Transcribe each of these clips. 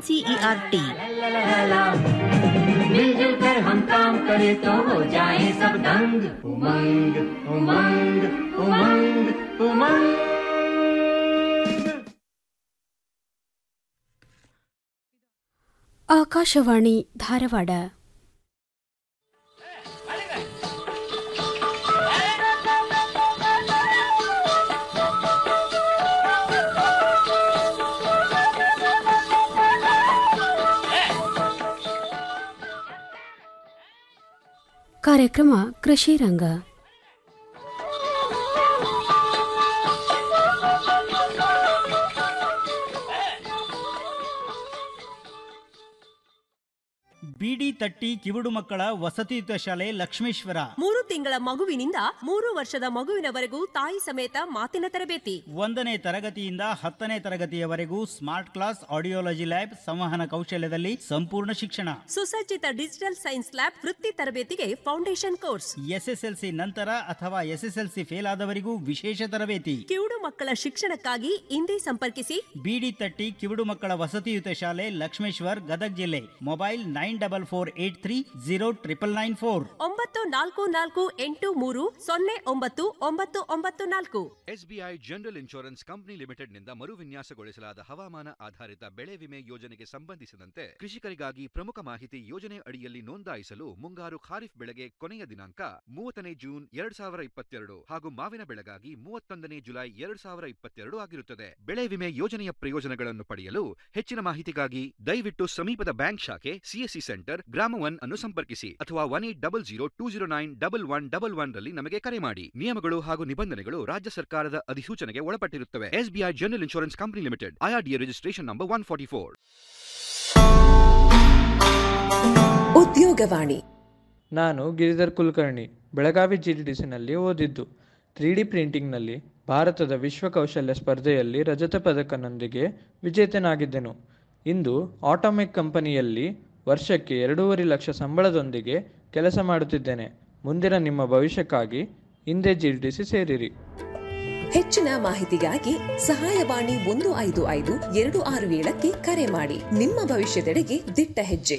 NCERT मिलजुल कर हम काम करें तो हो जाए सब दंग उमंग उमंग उमंग उमंग ಆಕಾಶವಾಣಿ ಧಾರವಾಡ ಕಾರ್ಯಕ್ರಮ ಕೃಷಿ ರಂಗ ಬಿಡಿ ತಟ್ಟಿ ಕಿವುಡು ಮಕ್ಕಳ ವಸತಿಯುತ ಶಾಲೆ ಲಕ್ಷ್ಮೇಶ್ವರ ಮೂರು ತಿಂಗಳ ಮಗುವಿನಿಂದ ಮೂರು ವರ್ಷದ ಮಗುವಿನವರೆಗೂ ತಾಯಿ ಸಮೇತ ಮಾತಿನ ತರಬೇತಿ ಒಂದನೇ ತರಗತಿಯಿಂದ ಹತ್ತನೇ ತರಗತಿಯವರೆಗೂ ಸ್ಮಾರ್ಟ್ ಕ್ಲಾಸ್ ಆಡಿಯೋಲಜಿ ಲ್ಯಾಬ್ ಸಂವಹನ ಕೌಶಲ್ಯದಲ್ಲಿ ಸಂಪೂರ್ಣ ಶಿಕ್ಷಣ ಸುಸಜ್ಜಿತ ಡಿಜಿಟಲ್ ಸೈನ್ಸ್ ಲ್ಯಾಬ್ ವೃತ್ತಿ ತರಬೇತಿಗೆ ಫೌಂಡೇಶನ್ ಕೋರ್ಸ್ ಎಸ್ಎಸ್ಎಲ್ಸಿ ನಂತರ ಅಥವಾ ಎಸ್ಎಸ್ಎಲ್ಸಿ ಫೇಲ್ ಆದವರಿಗೂ ವಿಶೇಷ ತರಬೇತಿ ಕಿವುಡು ಮಕ್ಕಳ ಶಿಕ್ಷಣಕ್ಕಾಗಿ ಇಂದೇ ಸಂಪರ್ಕಿಸಿ ಬಿಡಿ ತಟ್ಟಿ ಕಿವುಡು ಮಕ್ಕಳ ವಸತಿಯುತ ಶಾಲೆ ಲಕ್ಷ್ಮೇಶ್ವರ್ ಗದಗ್ ಜಿಲ್ಲೆ mobile nine double four eight three zero triple nine four ಒಂಬತ್ತು ನಾಲ್ಕು ನಾಲ್ಕು ಎಂಟು ಮೂರು ಸೊನ್ನೆ ಒಂಬತ್ತು ಒಂಬತ್ತು ಒಂಬತ್ತು ನಾಲ್ಕು ಎಸ್ಬಿಐ ಜನರಲ್ ಇನ್ಶೂರೆನ್ಸ್ ಕಂಪನಿ ಲಿಮಿಟೆಡ್ನಿಂದ ಮರುವಿನ್ಯಾಸಗೊಳಿಸಲಾದ ಹವಾಮಾನ ಆಧಾರಿತ ಬೆಳೆ ವಿಮೆ ಯೋಜನೆಗೆ ಸಂಬಂಧಿಸಿದಂತೆ ಕೃಷಿಕರಿಗಾಗಿ ಪ್ರಮುಖ ಮಾಹಿತಿ ಯೋಜನೆ ಅಡಿಯಲ್ಲಿ ನೋಂದಾಯಿಸಲು ಮುಂಗಾರು ಖಾರಿಫ್ ಬೆಳೆಗೆ ಕೊನೆಯ ದಿನಾಂಕ ಮೂವತ್ತನೇ ಜೂನ್ ಎರಡ್ ಸಾವಿರ ಇಪ್ಪತ್ತೆರಡು ಹಾಗೂ ಮಾವಿನ ಬೆಳೆಗಾಗಿ ಮೂವತ್ತೊಂದನೇ ಜುಲೈ ಎರಡ್ ಸಾವಿರ ಇಪ್ಪತ್ತೆರಡು ಆಗಿರುತ್ತದೆ ಬೆಳೆ ವಿಮೆ ಯೋಜನೆಯ ಪ್ರಯೋಜನಗಳನ್ನು ಪಡೆಯಲು ಹೆಚ್ಚಿನ ಮಾಹಿತಿಗಾಗಿ ದಯವಿಟ್ಟು ಸಮೀಪದ ಬ್ಯಾಂಕ್ ಶಾಖೆ ಸಿಎಸ್ಸಿ ಸೆಂಟರ್ ಗ್ರಾಮ ಒನ್ ಅನ್ನು ಸಂಪರ್ಕಿಸಿ ಅಥವಾ one eight double zero two zero nine double one double one ರಲ್ಲಿ ನಮಗೆ ಕರೆ ಮಾಡಿ ನಿಯಮಗಳು ಹಾಗೂ ನಿಬಂಧನೆಗಳು ರಾಜ್ಯ ಸರ್ಕಾರದ ಅಧಿಸೂಚನೆಗೆ ಒಳಪಟ್ಟಿರುತ್ತವೆ SBI general insurance company limited IRDA registration number one forty four ಉದ್ಯೋಗವಾಣಿ ನಾನು ಗಿರಿಧರ್ ಕುಲಕರ್ಣಿ ಬೆಳಗಾವಿ ಜಿಡಿಡಿಸಿನಲ್ಲಿ ಓದಿದ್ದು ತ್ರೀ ಡಿ ಪ್ರಿಂಟಿಂಗ್ನಲ್ಲಿ ಭಾರತದ ವಿಶ್ವ ಕೌಶಲ್ಯ ಸ್ಪರ್ಧೆಯಲ್ಲಿ ರಜತ ಪದಕನೊಂದಿಗೆ ವಿಜೇತನಾಗಿದ್ದೆನು ಇಂದು ಆಟೋಮೆಕ್ ಕಂಪನಿಯಲ್ಲಿ ವರ್ಷಕ್ಕೆ ಎರಡೂವರೆ ಲಕ್ಷ ಸಂಬಳದೊಂದಿಗೆ ಕೆಲಸ ಮಾಡುತ್ತಿದ್ದೇನೆ ಮುಂದಿನ ನಿಮ್ಮ ಭವಿಷ್ಯಕ್ಕಾಗಿ ಹಿಂದೆ ಜಿಡಿಡಿಸಿ ಸೇರಿರಿ ಹೆಚ್ಚಿನ ಮಾಹಿತಿಗಾಗಿ ಸಹಾಯವಾಣಿ ಒಂದು ಐದು ಐದು ಎರಡು ಆರು ಏಳಕ್ಕೆ ಕರೆ ಮಾಡಿ ನಿಮ್ಮ ಭವಿಷ್ಯದೆಡೆಗೆ ದಿಟ್ಟ ಹೆಜ್ಜೆ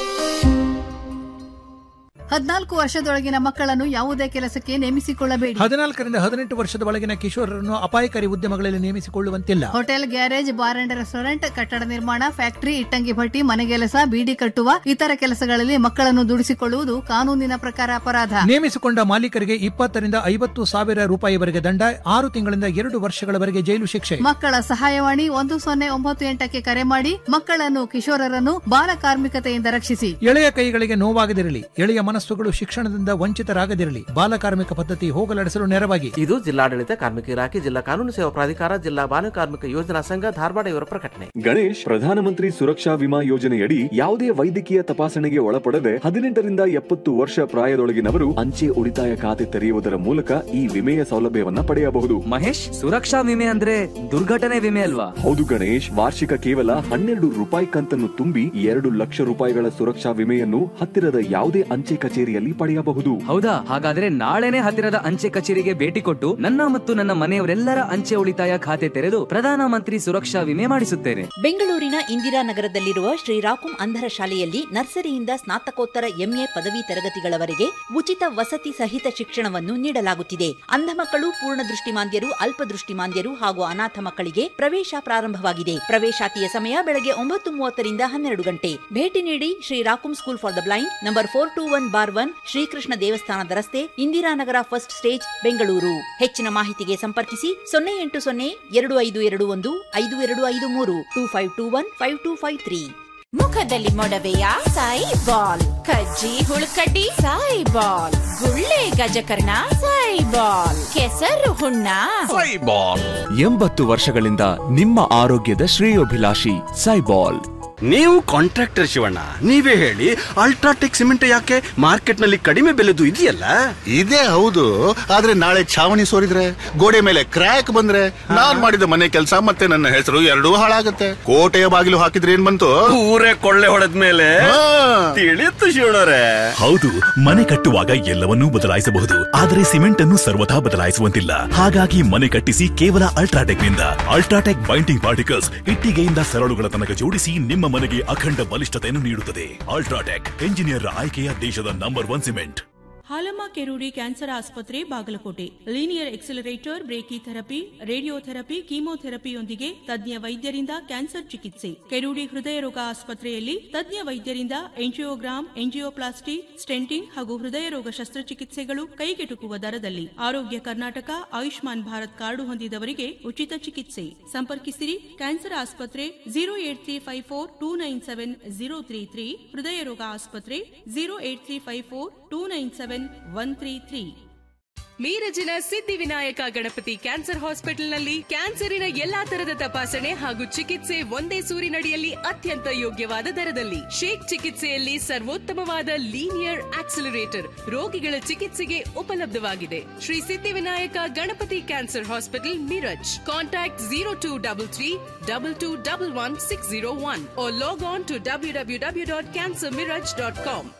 ಹದಿನಾಲ್ಕು ವರ್ಷದೊಳಗಿನ ಮಕ್ಕಳನ್ನು ಯಾವುದೇ ಕೆಲಸಕ್ಕೆ ನೇಮಿಸಿಕೊಳ್ಳಬೇಡಿ ಹದಿನಾಲ್ಕರಿಂದ ಹದಿನೆಂಟು ವರ್ಷದ ಒಳಗಿನ ಕಿಶೋರರನ್ನು ಅಪಾಯಕಾರಿ ಉದ್ಯಮಗಳಲ್ಲಿ ನೇಮಿಸಿಕೊಳ್ಳುವಂತಿಲ್ಲ hotel garage bar and restaurant ಕಟ್ಟಡ ನಿರ್ಮಾಣ ಫ್ಯಾಕ್ಟರಿ ಇಟ್ಟಂಗಿ ಭಟ್ಟಿ ಮನೆಗೆಲಸ ಬೀಡಿ ಕಟ್ಟುವ ಇತರ ಕೆಲಸಗಳಲ್ಲಿ ಮಕ್ಕಳನ್ನು ದುಡಿಸಿಕೊಳ್ಳುವುದು ಕಾನೂನಿನ ಪ್ರಕಾರ ಅಪರಾಧ ನೇಮಿಸಿಕೊಂಡ ಮಾಲೀಕರಿಗೆ ಇಪ್ಪತ್ತರಿಂದ ಐವತ್ತು ಸಾವಿರ ರೂಪಾಯಿವರೆಗೆ ದಂಡ ಆರು ತಿಂಗಳಿಂದ ಎರಡು ವರ್ಷಗಳವರೆಗೆ ಜೈಲು ಶಿಕ್ಷೆ ಮಕ್ಕಳ ಸಹಾಯವಾಣಿ ಒಂದು ಸೊನ್ನೆ ಒಂಬತ್ತು ಎಂಟಕ್ಕೆ ಕರೆ ಮಾಡಿ ಮಕ್ಕಳನ್ನು ಕಿಶೋರರನ್ನು ಬಾಲ ಕಾರ್ಮಿಕತೆಯಿಂದ ರಕ್ಷಿಸಿ ಎಳೆಯ ಕೈಗಳಿಗೆ ನೋವಾಗದಿರಲಿ ಎಳೆಯ ಮನಸ್ಸುಗಳು ಶಿಕ್ಷಣದಿಂದ ವಂಚಿತರಾಗದಿರಲಿ ಬಾಲಕಾರ್ಮಿಕ ಪದ್ಧತಿ ಹೋಗಲಾಡಿಸಲು ನೆರವಾಗಿ ಇದು ಜಿಲ್ಲಾಡಳಿತ ಕಾರ್ಮಿಕ ಇಲಾಖೆ ಜಿಲ್ಲಾ ಕಾನೂನು ಸೇವಾ ಪ್ರಾಧಿಕಾರ ಜಿಲ್ಲಾ ಬಾಲ ಕಾರ್ಮಿಕ ಯೋಜನಾ ಸಂಘ ಧಾರವಾಡ ಇವರ ಪ್ರಕಟಣೆ ಗಣೇಶ್ ಪ್ರಧಾನಮಂತ್ರಿ ಸುರಕ್ಷಾ ವಿಮಾ ಯೋಜನೆಯಡಿ ಯಾವುದೇ ವೈದ್ಯಕೀಯ ತಪಾಸಣೆಗೆ ಒಳಪಡದೆ ಹದಿನೆಂಟರಿಂದ ಎಪ್ಪತ್ತು ವರ್ಷ ಪ್ರಾಯದೊಳಗಿನವರು ಅಂಚೆ ಉಳಿತಾಯ ಖಾತೆ ತೆರೆಯುವುದರ ಮೂಲಕ ಈ ವಿಮೆಯ ಸೌಲಭ್ಯವನ್ನ ಪಡೆಯಬಹುದು ಮಹೇಶ್ ಸುರಕ್ಷಾ ವಿಮೆ ಅಂದ್ರೆ ದುರ್ಘಟನೆ ವಿಮೆ ಅಲ್ವಾ ಹೌದು ಗಣೇಶ್ ವಾರ್ಷಿಕ ಕೇವಲ ಹನ್ನೆರಡು ರೂಪಾಯಿ ಕಂತನ್ನು ತುಂಬಿ ಎರಡು ಲಕ್ಷ ರೂಪಾಯಿಗಳ ಸುರಕ್ಷಾ ವಿಮೆಯನ್ನು ಹತ್ತಿರದ ಯಾವುದೇ ಅಂಚೆ ಕಚೇರಿಯಲ್ಲಿ ಪಡೆಯಬಹುದು ಹೌದಾ ಹಾಗಾದ್ರೆ ನಾಳೆನೆ ಹತ್ತಿರದ ಅಂಚೆ ಕಚೇರಿಗೆ ಭೇಟಿ ಕೊಟ್ಟು ನನ್ನ ಮತ್ತು ನನ್ನ ಮನೆಯವರೆಲ್ಲರ ಅಂಚೆ ಉಳಿತಾಯ ಖಾತೆ ತೆರೆದು ಪ್ರಧಾನ ಮಂತ್ರಿ ಸುರಕ್ಷಾ ವಿಮೆ ಮಾಡಿಸುತ್ತೇನೆ ಬೆಂಗಳೂರಿನ ಇಂದಿರಾನಗರದಲ್ಲಿರುವ ಶ್ರೀರಾಕುಂ ಅಂಧರ ಶಾಲೆಯಲ್ಲಿ ನರ್ಸರಿಯಿಂದ ಸ್ನಾತಕೋತ್ತರ ಎಂಎ ಪದವಿ ತರಗತಿಗಳವರೆಗೆ ಉಚಿತ ವಸತಿ ಸಹಿತ ಶಿಕ್ಷಣವನ್ನು ನೀಡಲಾಗುತ್ತಿದೆ ಅಂಧ ಮಕ್ಕಳು ಪೂರ್ಣ ದೃಷ್ಟಿಮಾಂದ್ಯರು ಅಲ್ಪದೃಷ್ಟಿಮಾಂದ್ಯರು ಹಾಗೂ ಅನಾಥ ಮಕ್ಕಳಿಗೆ ಪ್ರವೇಶ ಪ್ರಾರಂಭವಾಗಿದೆ ಪ್ರವೇಶಾತಿಯ ಸಮಯ ಬೆಳಗ್ಗೆ ಒಂಬತ್ತು ಮೂವತ್ತರಿಂದ ಹನ್ನೆರಡು ಗಂಟೆ ಭೇಟಿ ನೀಡಿ Shri Rakum school for the blind number four two one bar one Srikrishna ದೇವಸ್ಥಾನದ ರಸ್ತೆ ಇಂದಿರಾನಗರ ಫಸ್ಟ್ ಸ್ಟೇಜ್ ಬೆಂಗಳೂರು ಹೆಚ್ಚಿನ ಮಾಹಿತಿಗೆ ಸಂಪರ್ಕಿಸಿ ಸೊನ್ನೆ ಎಂಟು ಸೊನ್ನೆ ಎರಡು ಐದು ಎರಡು ಒಂದು ಐದು ಎರಡು ಐದು ಮೂರು two five two one five two five three ಮುಖದಲ್ಲಿ ಮೊಡವೆಯ ಸಾಯಿ ಬಾಲ್ ಕಜ್ಜಿ ಹುಳುಕಡ್ಡಿ ಸಾಯಿ ಬಾಲ್ ಗುಳ್ಳೆ ಗಜಕರ್ಣ ಸಾಯಿ ಬಾಲ್ ಕೆಸರು ಹುಣ್ಣ ಸೈಬಾಲ್ ಎಂಬತ್ತು ವರ್ಷಗಳಿಂದ ನಿಮ್ಮ ಆರೋಗ್ಯದ ಶ್ರೇಯೋಭಿಲಾಷಿ ಸೈಬಾಲ್ ನೀವು ಕಾಂಟ್ರಾಕ್ಟರ್ ಶಿವಣ್ಣ ನೀವೇ ಹೇಳಿ ಅಲ್ಟ್ರಾಟೆಕ್ ಸಿಮೆಂಟ್ ಯಾಕೆ ಮಾರ್ಕೆಟ್ ನಲ್ಲಿ ಕಡಿಮೆ ಬೆಲೆದು ಇದೆಯಲ್ಲ ಇದೇ ಹೌದು ಆದ್ರೆ ನಾಳೆ ಛಾವಣಿ ಸೋರಿದ್ರೆ ಗೋಡೆ ಮೇಲೆ ಕ್ರ್ಯಾಕ್ ಬಂದ್ರೆ ನಾನ್ ಮಾಡಿದ ಮನೆ ಕೆಲಸ ಮತ್ತೆ ನನ್ನ ಹೆಸರು ಎರಡೂ ಹಾಳಾಗತ್ತೆ ಕೋಟೆಯ ಬಾಗಿಲು ಹಾಕಿದ್ರೆ ಏನ್ ಬಂತು ಊರೇ ಕೊಳ್ಳೆ ಹೊಡೆದ ಮೇಲೆ ತಿಳಿಯುತ್ತು ಶಿವಣ್ಣರೇ ಹೌದು ಮನೆ ಕಟ್ಟುವಾಗ ಎಲ್ಲವನ್ನೂ ಬದಲಾಯಿಸಬಹುದು ಆದರೆ ಸಿಮೆಂಟ್ ಅನ್ನು ಸರ್ವಥಾ ಬದಲಾಯಿಸುವಂತಿಲ್ಲ ಹಾಗಾಗಿ ಮನೆ ಕಟ್ಟಿಸಿ ಕೇವಲ ಅಲ್ಟ್ರಾಟೆಕ್ ನಿಂದ ಅಲ್ಟ್ರಾಟೆಕ್ ಬೈಂಡಿಂಗ್ ಪಾರ್ಟಿಕಲ್ಸ್ ಇಟ್ಟಿಗೆಯಿಂದ ಸರಳುಗಳ ತನಕ ಜೋಡಿಸಿ ನಿಮ್ಮ ನಿಮ್ಮ ಮನೆಗೆ ಅಖಂಡ ಬಲಿಷ್ಠತೆಯನ್ನು ನೀಡುತ್ತದೆ ಅಲ್ಟ್ರಾಟೆಕ್ ಎಂಜಿನಿಯರ್ ಆಯ್ಕೆಯ ದೇಶದ number one cement Halamma Kerudi cancer ಆಸ್ಪತ್ರೆ Bagalkote linear accelerator brachytherapy radiotherapy ಕೀಮೋಥೆರಪಿಯೊಂದಿಗೆ ತಜ್ಞ ವೈದ್ಯರಿಂದ ಕ್ಯಾನ್ಸರ್ ಚಿಕಿತ್ಸೆ ಕೆರೂಡಿ ಹೃದಯ ರೋಗ ಆಸ್ಪತ್ರೆಯಲ್ಲಿ ತಜ್ಞ ವೈದ್ಯರಿಂದ ಎಂಜಿಯೋಗ್ರಾಮ್ ಎಂಜಿಯೋಪ್ಲಾಸ್ಟಿ ಸ್ಟೆಂಟಿಂಗ್ ಹಾಗೂ ಹೃದಯ ರೋಗ ಶಸ್ತ್ರಚಿಕಿತ್ಸೆಗಳು ಕೈಗೆಟುಕುವ ದರದಲ್ಲಿ ಆರೋಗ್ಯ ಕರ್ನಾಟಕ ಆಯುಷ್ಮಾನ್ ಭಾರತ್ ಕಾರ್ಡು ಹೊಂದಿದವರಿಗೆ ಉಚಿತ ಚಿಕಿತ್ಸೆ ಸಂಪರ್ಕಿಸಿರಿ ಕ್ಯಾನ್ಸರ್ ಆಸ್ಪತ್ರೆ zero eight three five four two nine seven zero three three ಹೃದಯ ರೋಗ ಆಸ್ಪತ್ರೆ zero eight three five four two nine seven one three three ಮೀರಜಿನ ಸಿದ್ಧಿವಿನಾಯಕ ಗಣಪತಿ ಕ್ಯಾನ್ಸರ್ ಹಾಸ್ಪಿಟಲ್ನಲ್ಲಿ ಕ್ಯಾನ್ಸರಿನ ಎಲ್ಲಾ ತರದ ತಪಾಸಣೆ ಹಾಗೂ ಚಿಕಿತ್ಸೆ ಒಂದೇ ಸೂರಿನಡಿಯಲ್ಲಿ ಅತ್ಯಂತ ಯೋಗ್ಯವಾದ ದರದಲ್ಲಿ ಶೇಕ್ ಚಿಕಿತ್ಸೆಯಲ್ಲಿ ಸರ್ವೋತ್ತಮವಾದ ಲೀನಿಯರ್ ಆಕ್ಸಿಲರೇಟರ್ ರೋಗಿಗಳ ಚಿಕಿತ್ಸೆಗೆ ಉಪಲಬ್ಧವಾಗಿದೆ Shri Siddhivinayak Ganapati cancer hospital Miraj contact zero two double three double two double one six zero one log on to W W W dot cancer Miraj dot com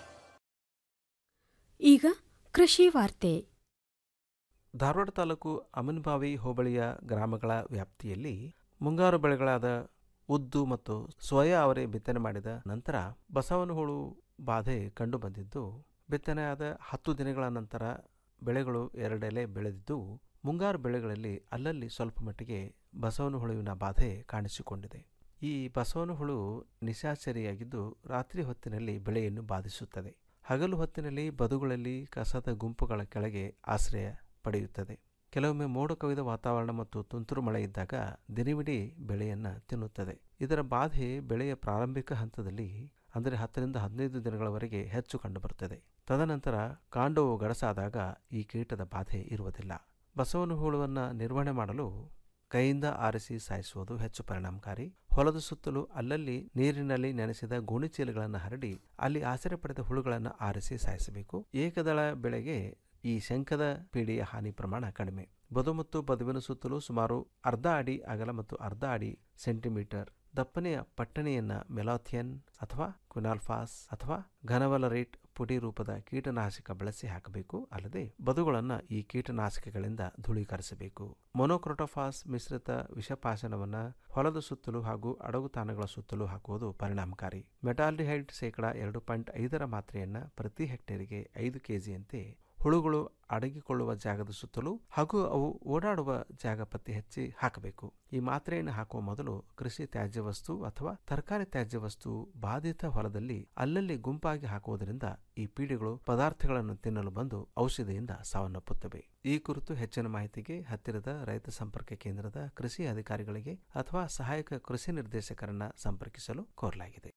ಈಗ ಕೃಷಿ ವಾರ್ತೆ ಧಾರವಾಡ ತಾಲೂಕು ಅಮನ್ಬಾವಿ ಹೋಬಳಿಯ ಗ್ರಾಮಗಳ ವ್ಯಾಪ್ತಿಯಲ್ಲಿ ಮುಂಗಾರು ಬೆಳೆಗಳಾದ ಉದ್ದು ಮತ್ತು ಸೋಯಾ ಅವರೆ ಬಿತ್ತನೆ ಮಾಡಿದ ನಂತರ ಬಸವನ ಹುಳು ಬಾಧೆ ಕಂಡುಬಂದಿದ್ದು ಬಿತ್ತನೆಯಾದ ಹತ್ತು ದಿನಗಳ ನಂತರ ಬೆಳೆಗಳು ಎರಡೆಲೆ ಬೆಳೆದಿದ್ದು ಮುಂಗಾರು ಬೆಳೆಗಳಲ್ಲಿ ಅಲ್ಲಲ್ಲಿ ಸ್ವಲ್ಪ ಮಟ್ಟಿಗೆ ಬಸವನ ಹುಳುವಿನ ಬಾಧೆ ಕಾಣಿಸಿಕೊಂಡಿದೆ ಈ ಬಸವನ ಹುಳು ನಿಶಾಚರಿಯಾಗಿದ್ದು ರಾತ್ರಿ ಹೊತ್ತಿನಲ್ಲಿ ಬೆಳೆಯನ್ನು ಬಾಧಿಸುತ್ತದೆ ಹಗಲು ಹೊತ್ತಿನಲ್ಲಿ ಬದುಗಳಲ್ಲಿ ಕಸದ ಗುಂಪುಗಳ ಕೆಳಗೆ ಆಶ್ರಯ ಪಡೆಯುತ್ತದೆ ಕೆಲವೊಮ್ಮೆ ಮೋಡ ಕವಿದ ವಾತಾವರಣ ಮತ್ತು ತುಂತುರು ಮಳೆ ಇದ್ದಾಗ ದಿನವಿಡೀ ಬೆಳೆಯನ್ನು ತಿನ್ನುತ್ತದೆ ಇದರ ಬಾಧೆ ಬೆಳೆಯ ಪ್ರಾರಂಭಿಕ ಹಂತದಲ್ಲಿ ಅಂದರೆ ಹತ್ತರಿಂದ ಹದಿನೈದು ದಿನಗಳವರೆಗೆ ಹೆಚ್ಚು ಕಂಡುಬರುತ್ತದೆ ತದನಂತರ ಕಾಂಡವು ಗಡಸಾದಾಗ ಈ ಕೀಟದ ಬಾಧೆ ಇರುವುದಿಲ್ಲ ಬಸವನ ಹುಳುವನ್ನು ನಿರ್ವಹಣೆ ಮಾಡಲು ಕೈಯಿಂದ ಆರಿಸಿ ಸಾಯಿಸುವುದು ಹೆಚ್ಚು ಪರಿಣಾಮಕಾರಿ ಹೊಲದ ಸುತ್ತಲೂ ಅಲ್ಲಲ್ಲಿ ನೀರಿನಲ್ಲಿ ನೆನೆಸಿದ ಗೋಣಿಚೀಲಗಳನ್ನು ಹರಡಿ ಅಲ್ಲಿ ಆಸರೆ ಪಡೆದ ಹುಳುಗಳನ್ನು ಆರಿಸಿ ಸಾಯಿಸಬೇಕು ಏಕದಳ ಬೆಳೆಗೆ ಈ ಶಂಕದ ಪೀಡೆಯ ಹಾನಿ ಪ್ರಮಾಣ ಕಡಿಮೆ ಬದು ಮತ್ತು ಬದುವಿನ ಸುತ್ತಲೂ ಸುಮಾರು ಅರ್ಧ ಅಡಿ ಅಗಲ ಮತ್ತು ಅರ್ಧ ಅಡಿ ಸೆಂಟಿಮೀಟರ್ ದಪ್ಪನೆಯ ಪಟ್ಟಣಿಯನ್ನ ಮೆಲಾಥಿಯನ್ ಅಥವಾ ಕ್ವಿನಾಲ್ಫಾಸ್ ಅಥವಾ ಘನವಲರೇಟ್ ಪುಡಿ ರೂಪದ ಕೀಟನಾಶಕ ಬಳಸಿ ಹಾಕಬೇಕು ಅಲ್ಲದೆ ಬದುಗಳನ್ನು ಈ ಕೀಟನಾಶಕಗಳಿಂದ ಧೂಳೀಕರಿಸಬೇಕು ಮೊನೋಕ್ರೋಟೋಫಾಸ್ ಮಿಶ್ರಿತ ವಿಷಪಾಶನವನ್ನು ಹೊಲದ ಸುತ್ತಲೂ ಹಾಗೂ ಅಡಗು ತಾಣಗಳ ಸುತ್ತಲೂ ಹಾಕುವುದು ಪರಿಣಾಮಕಾರಿ ಮೆಟಾಲ್ಡಿಹೈಡ್ ಶೇಕಡ ಎರಡು ಪಾಯಿಂಟ್ ಐದರ ಮಾತ್ರೆಯನ್ನು ಪ್ರತಿ ಹೆಕ್ಟೇರಿಗೆ ಐದು ಕೆಜಿಯಂತೆ ಹುಳುಗಳು ಅಡಗಿಕೊಳ್ಳುವ ಜಾಗದ ಸುತ್ತಲೂ ಹಾಗೂ ಅವು ಓಡಾಡುವ ಜಾಗ ಪತ್ತೆ ಹಚ್ಚಿ ಹಾಕಬೇಕು ಈ ಮಾತ್ರೆಯನ್ನು ಹಾಕುವ ಮೊದಲು ಕೃಷಿ ತ್ಯಾಜ್ಯ ವಸ್ತು ಅಥವಾ ತರಕಾರಿ ತ್ಯಾಜ್ಯ ವಸ್ತು ಬಾಧಿತ ಹೊಲದಲ್ಲಿ ಅಲ್ಲಲ್ಲಿ ಗುಂಪಾಗಿ ಹಾಕುವುದರಿಂದ ಈ ಪೀಡೆಗಳು ಪದಾರ್ಥಗಳನ್ನು ತಿನ್ನಲು ಬಂದು ಔಷಧಿಯಿಂದ ಸಾವನ್ನಪ್ಪುತ್ತವೆ ಈ ಕುರಿತು ಹೆಚ್ಚಿನ ಮಾಹಿತಿಗೆ ಹತ್ತಿರದ ರೈತ ಸಂಪರ್ಕ ಕೇಂದ್ರದ ಕೃಷಿ ಅಧಿಕಾರಿಗಳಿಗೆ ಅಥವಾ ಸಹಾಯಕ ಕೃಷಿ ನಿರ್ದೇಶಕರನ್ನ ಸಂಪರ್ಕಿಸಲು ಕೋರಲಾಗಿದೆ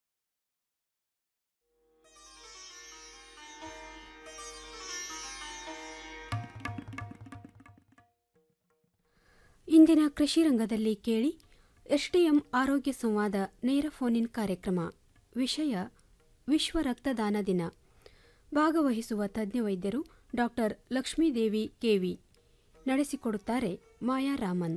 ಇಂದಿನ ಕೃಷಿ ರಂಗದಲ್ಲಿ ಕೇಳಿ ಎಸ್ಡಿಎಂ ಆರೋಗ್ಯ ಸಂವಾದ ನೇರ ಫೋನ್ ಕಾರ್ಯಕ್ರಮ ವಿಷಯ ವಿಶ್ವ ರಕ್ತದಾನ ದಿನ ಭಾಗವಹಿಸುವ ತಜ್ಞ ವೈದ್ಯರು ಡಾಕ್ಟರ್ ಲಕ್ಷ್ಮೀದೇವಿ ಕೆವಿ ನಡೆಸಿಕೊಡುತ್ತಾರೆ ಮಾಯಾ ರಾಮನ್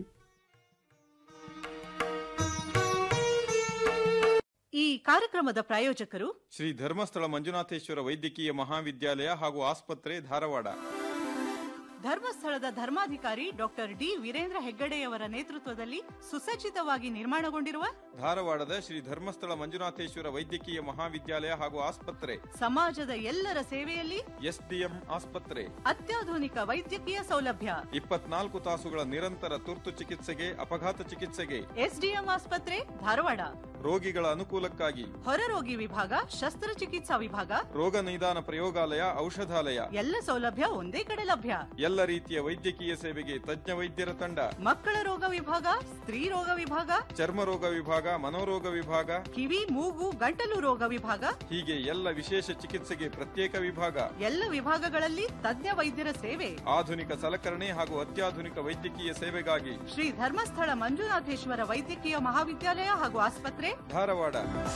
ಈ ಕಾರ್ಯಕ್ರಮದ ಪ್ರಾಯೋಜಕರು ಶ್ರೀ ಧರ್ಮಸ್ಥಳ ಮಂಜುನಾಥೇಶ್ವರ ವೈದ್ಯಕೀಯ ಮಹಾವಿದ್ಯಾಲಯ ಹಾಗೂ ಆಸ್ಪತ್ರೆ ಧಾರವಾಡ ಧರ್ಮಸ್ಥಳದ ಧರ್ಮಾಧಿಕಾರಿ ಡಾಕ್ಟರ್ ಡಿ ವೀರೇಂದ್ರ ಹೆಗ್ಗಡೆಯವರ ನೇತೃತ್ವದಲ್ಲಿ ಸುಸಜ್ಜಿತವಾಗಿ ನಿರ್ಮಾಣಗೊಂಡಿರುವ ಧಾರವಾಡದ ಶ್ರೀ ಧರ್ಮಸ್ಥಳ ಮಂಜುನಾಥೇಶ್ವರ ವೈದ್ಯಕೀಯ ಮಹಾವಿದ್ಯಾಲಯ ಹಾಗೂ ಆಸ್ಪತ್ರೆ ಸಮಾಜದ ಎಲ್ಲರ ಸೇವೆಯಲ್ಲಿ ಎಸ್ಡಿಎಂ ಆಸ್ಪತ್ರೆ ಅತ್ಯಾಧುನಿಕ ವೈದ್ಯಕೀಯ ಸೌಲಭ್ಯ ಇಪ್ಪತ್ನಾಲ್ಕು ತಾಸುಗಳ ನಿರಂತರ ತುರ್ತು ಚಿಕಿತ್ಸೆಗೆ ಅಪಘಾತ ಚಿಕಿತ್ಸೆಗೆ ಎಸ್ಡಿಎಂ ಆಸ್ಪತ್ರೆ ಧಾರವಾಡ ರೋಗಿಗಳ ಅನುಕೂಲಕ್ಕಾಗಿ ಹೊರರೋಗಿ ವಿಭಾಗ ಶಸ್ತ್ರಚಿಕಿತ್ಸಾ ವಿಭಾಗ ರೋಗ ನಿದಾನ ಪ್ರಯೋಗಾಲಯ ಔಷಧಾಲಯ ಎಲ್ಲ ಸೌಲಭ್ಯ ಒಂದೇ ಕಡೆ ಲಭ್ಯ ಎಲ್ಲ ರೀತಿಯ ವೈದ್ಯಕೀಯ ಸೇವೆಗೆ ತಜ್ಞ ವೈದ್ಯರ ತಂಡ ಮಕ್ಕಳ ರೋಗ ವಿಭಾಗ ಸ್ತ್ರೀ ರೋಗ ವಿಭಾಗ ಚರ್ಮ ರೋಗ ವಿಭಾಗ ಮನೋರೋಗ ವಿಭಾಗ ಕಿವಿ ಮೂಗು ಗಂಟಲು ರೋಗ ವಿಭಾಗ ಹೀಗೆ ಎಲ್ಲ ವಿಶೇಷ ಚಿಕಿತ್ಸೆಗೆ ಪ್ರತ್ಯೇಕ ವಿಭಾಗ ಎಲ್ಲ ವಿಭಾಗಗಳಲ್ಲಿ ತಜ್ಞ ವೈದ್ಯರ ಸೇವೆ ಆಧುನಿಕ ಸಲಕರಣೆ ಹಾಗೂ ಅತ್ಯಾಧುನಿಕ ವೈದ್ಯಕೀಯ ಸೇವೆಗಾಗಿ ಶ್ರೀ ಧರ್ಮಸ್ಥಳ ಮಂಜುನಾಥೇಶ್ವರ ವೈದ್ಯಕೀಯ ಮಹಾವಿದ್ಯಾಲಯ ಹಾಗೂ ಆಸ್ಪತ್ರೆ ಧಾರವಾಡ